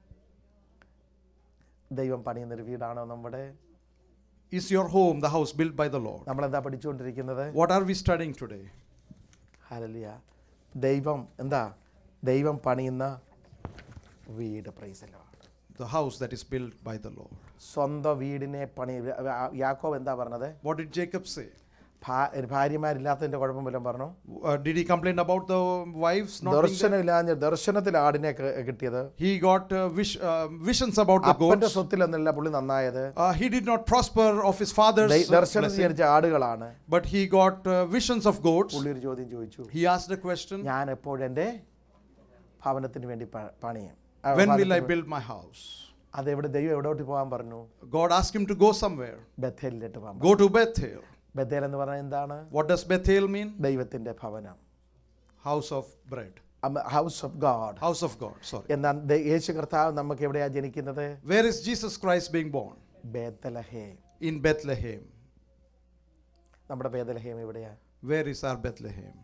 ദൈവം പണിയുന്ന ഒരു വീടാണോ നമ്മുടെ Is your home the house built by the Lord? നമ്മൾ എന്താ പഠിച്ചുകൊണ്ടിരിക്കുന്നത് What are we studying today? ഹാലലിയ ദൈവം എന്താ ദൈവം പണിയുന്ന വീട് പ്രൈസലാണ് The house that is built by the Lord. സ്വന്തം വീടിനെ പണി യാക്കോബ് എന്താ പറഞ്ഞത് What did Jacob say? ഭാ- ഭാര്യമാരില്ലാത്തതിന്റെ കുഴപ്പം വല്ലതും പറഞ്ഞു Uh, did he complain about the wives not being there? ദർശനമില്ലാഞ്ഞ ദർശനത്തിൽ ആടിനെ ക- കിട്ടിയത് He got uh, vish, uh, visions about the അപ്പന്റെ goats. സ്വത്തിലൊന്നല്ല പുള്ളി നന്നായത് Uh, he did not prosper of his father's ദൈ- uh, ദർശനത്തിൽ blessing, ജനിച്ച ആടുകളാണ് but he got uh, visions of goats. പുള്ളി ഒരു ചോദ്യം ചോദിച്ചു He asked a question ഞാൻ എപ്പോഴും എൻ്റെ ഭവനത്തിന് വേണ്ടി പ- പണിയും ആ, When will I ഭവനത്തിന് build my house? അതെവിടെ ദൈവം എവിടോട്ട് പോകാൻ പറഞ്ഞു God asked him to go somewhere. ബഥേലിലോട്ട് പോകാൻ Go to Bethel. ബഥേൽ എന്ന് പറഞ്ഞാൽ എന്താണ് What does Bethel mean? ദൈവത്തിന്റെ ഭവനം House of bread. House of God House of God. Sorry. എന്നാൽ ദ- യേശു കർത്താവ് നമുക്ക് എവിടെയാ ജനിക്കുന്നത് Where is Jesus Christ being born? Bethlehem In Bethlehem. നമ്മുടെ ബേദലഹേം എവിടെയാ Where is our Bethlehem?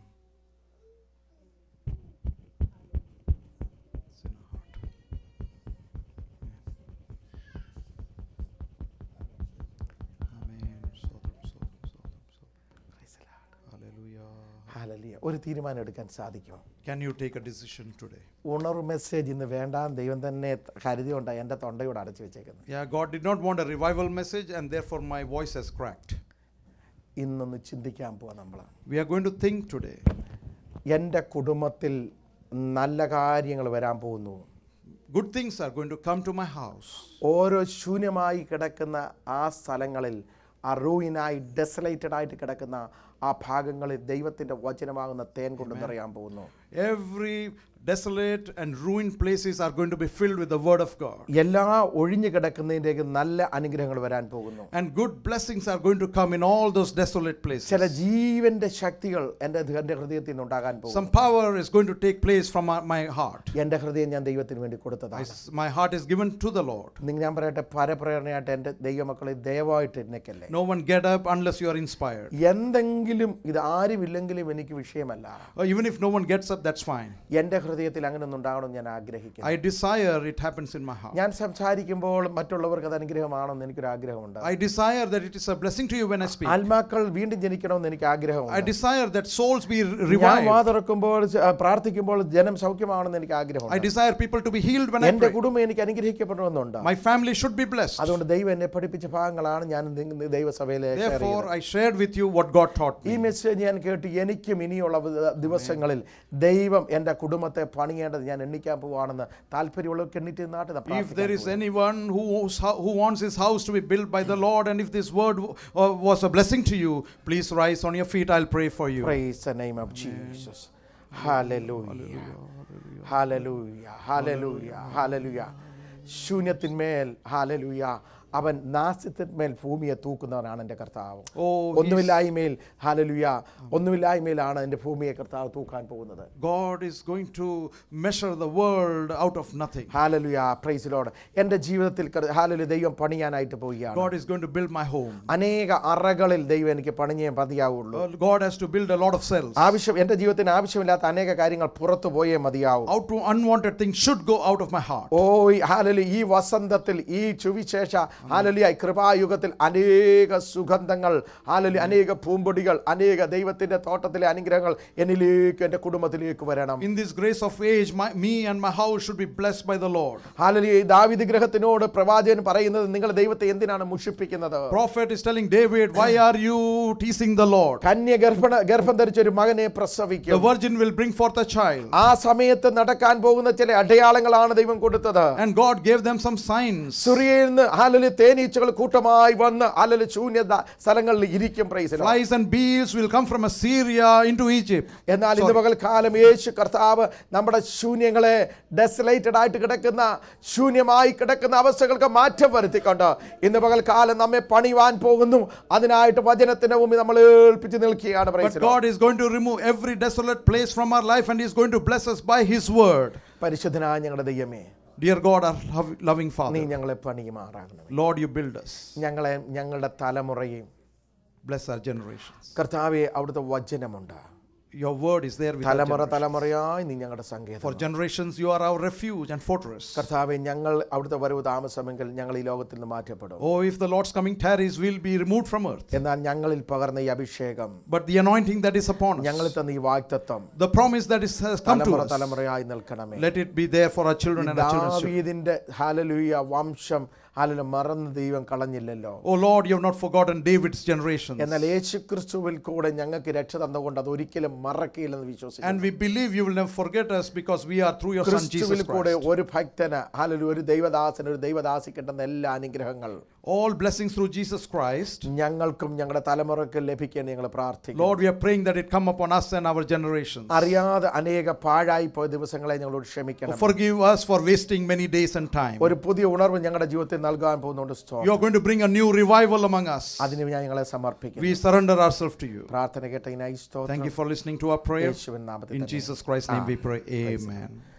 It's in our heart. Amen. Sodom, Sodom, Sodom, Sodom. Hallelujah. ഹാലലിയ ഒരു തീരുമാനം എടുക്കാൻ സാധിക്കും Can you take a decision today? ഉണർവ് മെസ്സേജ് ഇന്ന് വേണ്ട ദൈവം തന്നെ കരുതിയുണ്ട് എൻ്റെ തൊണ്ടയോട് അടച്ചു വെച്ചേക്കുന്നത് Yeah, God did not want a revival message, and therefore my voice has cracked. ഇന്നൊന്ന് ചിന്തിക്കാൻ പോവാ നമ്മൾ We are going to think today. എൻ്റെ കുടുംബത്തിൽ നല്ല കാര്യങ്ങൾ വരാൻ പോകുന്നു Good things are going to come to my house. ഓരോ ശൂന്യമായി കിടക്കുന്ന ആ സ്ഥലങ്ങളിൽ അറൂയിനായി ഡെസലേറ്റഡ് ആയിട്ട് കിടക്കുന്ന ആ ഭാഗങ്ങളിൽ ദൈവത്തിൻ്റെ വചനമാകുന്ന തേൻ കൊണ്ട് നിറയാൻ പോകുന്നു Every desolate and ruined places are going to be filled with the word of God. എല്ലാ ഒഴിഞ്ഞു കിടക്കുന്നതിൻ്റെക്ക് നല്ല അനുഗ്രഹങ്ങൾ വരാൻ പോകുന്നു And good blessings are going to come in all those desolate ചില places. ജീവന്റെ ശക്തികൾ എൻ്റെ എൻ്റെ ഹൃദയത്തിൽ നിന്ന് ഉണ്ടാകാൻ പോകും Some power is going to take place from my- my heart. എൻ്റെ ഹൃദയം ഞാൻ ദൈവത്തിന് വേണ്ടി I കൊടുത്തതാണ് s- my heart is given to the Lord. നിങ്ങൾ ഞാൻ പറയട്ടെ പരപ്രേരണയായിട്ട് എൻ്റെ ദൈവമക്കളെ ദയവായിട്ട് എന്നേക്കല്ലേ No one get up unless you are inspired. എന്തെങ്കിലും ഇത് ആരുമില്ലെങ്കിലും എനിക്ക് വിഷയമല്ല Or even if no one gets up, that's fine. എൻ്റെ ഹൃദയത്തിൽ അങ്ങനെ ഒന്നും ഉണ്ടാകണമെന്ന് ഞാൻ ആഗ്രഹിക്കുന്നു I desire it happens in my heart. ഞാൻ സംസാരിക്കുമ്പോൾ മറ്റുള്ളവർക്ക് അത് അനുഗ്രഹമാണെന്ന് എനിക്കൊരു ആഗ്രഹമുണ്ട് I desire that it is a blessing to you when I speak. ആത്മാക്കൾ വീണ്ടും ജനിക്കണമെന്ന് എനിക്ക് I ആഗ്രഹമുണ്ട് desire that souls be ഞാൻ revived. വാ തുറക്കുമ്പോൾ ച- പ്രാർത്ഥിക്കുമ്പോൾ ജനം സൗഖ്യമാണെന്ന് എനിക്ക് I ആഗ്രഹമുണ്ട് desire people to be healed when I എൻ്റെ pray. കുടുംബം എനിക്ക് അനുഗ്രഹിക്കപ്പെടണമെന്നുണ്ട് My family should be blessed. അതുകൊണ്ട് ദൈവം എന്നെ പഠിപ്പിച്ച ഭാഗങ്ങളാണ് ഞാൻ നിങ്ങ- ദൈവസഭയിലെ share Therefore, ചെയ്തത്. I shared with you what God taught ഈ me. മെസ്സേജ് ഞാൻ കേട്ട് എനിക്കും ഇനിയുള്ള വ- ദിവസങ്ങളിൽ ദൈവം എൻ്റെ കുടുംബത്തെ പണിയേണ്ടത് ഞാൻ എണ്ണിക്കാൻ പോവാണെന്ന് താല്പര്യമുള്ളവർക്ക് എണ്ണിട്ട് നാട്ടിൽ If there is anyone who, who wants his house to be built by the Lord, and if this word uh, was a blessing to you, please rise on your feet. I'll pray for you. Praise the name of Jesus. Hallelujah. Hallelujah. Hallelujah. Hallelujah. ശൂന്യത്തിന്മേൽ hallelujah അവൻ നാസ്യത്തിന്മേൽ ഭൂമിയെ തൂക്കുന്നവനാണ് എൻ്റെ കർത്താവ് Oh, he's- ഒന്നുമില്ലായ്മയിൽ ഹാലലുയ ഒന്നുമില്ലായ്മയിലാണ് എൻ്റെ ഭൂമിയെ കർത്താവ് തൂക്കാൻ പോകുന്നത് God is going to measure the world out of nothing. ഹാലലുയ പ്രൈസിലോട് എൻ്റെ ജീവിതത്തിൽ ഹാലലു ദൈവം പണിയാനായിട്ട് പോവുകയാണ് God is going to build my home. അനേക അറകളിൽ ദൈവം എനിക്ക് പണിഞ്ഞേ മതിയാവുള്ളൂ Well, God has to build a lot of cells. ആവശ്യം എൻ്റെ ജീവിതത്തിന് ആവശ്യമില്ലാത്ത അനേക കാര്യങ്ങൾ പുറത്തു പോയേ മതിയാവൂ Out to unwanted things should go out of my heart. ഓ ഈ ഹാലലി ഈ വസന്തത്തിൽ ഈ ചുവിശേഷ ഹാലലിയ കൃപായുഗത്തിൽ അനേക സുഗന്ധങ്ങൾ ഹാലലി അനേക പൂമ്പൊടികൾ അനേക ദൈവത്തിന്റെ തോട്ടത്തിലെ അനുഗ്രഹങ്ങൾ എന്നിലേക്ക് എൻ്റെ കുടുംബത്തിലേക്ക് വരണം In this grace of age, my, me and my house should be blessed by the Lord. ഹാലലി David ഗ്രഹത്തിനോട് പ്രവാചകൻ പറയുന്നത് നിങ്ങൾ ദൈവത്തെ എന്തിനാണ് മുഷിപ്പിക്കുന്നത് Prophet is telling David, Why are you teasing the Lord? കന്യ ഗർഭണ ഗർഭം ധരിച്ച ഒരു മകനെ The പ്രസവിക്കും virgin will bring forth a child. ആ സമയത്ത് നടക്കാൻ പോകുന്ന ചില അടയാളങ്ങളാണ് ദൈവം കൊടുത്തത് And God gave them some signs. സുറിയയിൽ നിന്ന് ഹാലലി തേനീച്ചകൾ കൂട്ടമായി വന്ന് ഹാലലി ശൂന്യത സ്ഥലങ്ങളിൽ ഇരിക്കും praise Flies and bees will come from Assyria into Egypt. എന്നാൽ ഇന്ന് പകൽക്കാലം യേശു കർത്താവ് നമ്മുടെ ശൂന്യങ്ങളെ ഡെസലേറ്റഡ് ആയിട്ട് കിടക്കുന്ന ശൂന്യമായി കിടക്കുന്ന അവസ്ഥകൾക്ക് മാറ്റം വരുത്തിക്കൊണ്ട് ഇന്ന് പകൽക്കാലം നമ്മെ പണിവാൻ പോകുന്നു അതിനായിട്ട് വചനത്തിന്റെ മുമ്പിൽ നമ്മൾ ഏൽപ്പിച്ച് നിൽക്കുകയാണ് But praise the Lord. God is going to remove every desolate place from our life and He is going to bless us by His word. പരിശുദ്ധനായ ഞങ്ങളുടെ ദൈവമേ Dear God, our lov- loving നീ Father, ഞങ്ങളെ പണിയുമാറാകണം Lord, you build us. ഞങ്ങളെ ഞങ്ങളുടെ തലമുറയും Bless our generations. കർത്താവെ അവിടുത്തെ വചനമുണ്ട് Your word is there with our തലമുറ generations. തലമുറയായി നീ ഞങ്ങളുടെ For സങ്കേതം generations, you are our refuge and fortress. കർത്താവെ ഞങ്ങൾ അവിടുത്തെ വരവ് താമസമെങ്കിൽ ഞങ്ങൾ ഈ ലോകത്തിൽ നിന്ന് മാറ്റപ്പെടും Oh, if the Lord's coming tarries, we'll be removed from earth. എന്നാൽ ഞങ്ങളിൽ പകർന്ന ഈ അഭിഷേകം But the anointing that is upon ഞങ്ങളിൽ us, തന്ന ഈ വാക്തത്വം the promise that is, has come to തലമുറ us, തലമുറയായി നിൽക്കണമേ let it be there for our children and our children's children. ദാവീദിന്റെ ഹാലലൂയ വംശം ഹാലല മറന്ന് ദൈവം കളഞ്ഞില്ലല്ലോ Oh Lord, you have not forgotten David's generations. എന്നാൽ യേശു ക്രിസ്തുവിൽ കൂടെ ഞങ്ങൾക്ക് രക്ഷ തന്നുകൊണ്ട് അത് ഒരിക്കലും മറക്കില്ലെന്ന് വിശ്വസിക്കുന്നു And we believe you will never forget us because we are through your Son ക്രിസ്തുവിൽ Jesus കൂടെ Christ. ഒരു ഭക്തന് ഹാലലു ഒരു ദൈവദാസന് ഒരു ദൈവദാസി കിട്ടുന്ന എല്ലാ അനുഗ്രഹങ്ങൾ All blessings through Jesus Christ. ഞങ്ങൾക്കും ഞങ്ങളുടെ തലമുറയ്ക്കും ലഭിക്കാൻ ഞങ്ങൾ പ്രാർത്ഥിക്കും Lord, we are praying that it come upon us and our generations. അറിയാതെ അനേക പാഴായി പോയ ദിവസങ്ങളെ ഞങ്ങളോട് ക്ഷമിക്കണം Forgive us for wasting many days and time. ഒരു പുതിയ ഉണർവ് ഞങ്ങളുടെ ജീവിതത്തിൽ നൽകാൻ പോകുന്നുണ്ട് You സ്തോത്രം are going to bring a new revival among us. അതിന് ഞാൻ ഞങ്ങളെ സമർപ്പിക്കുന്നു We surrender ourselves to you. പ്രാർത്ഥന കേട്ടതിനായി Thank സ്തോത്രം you for listening to our prayer. യേശുവിൻ നാമത്തിൽ In തന്നെ. Jesus Christ's name we pray. Amen.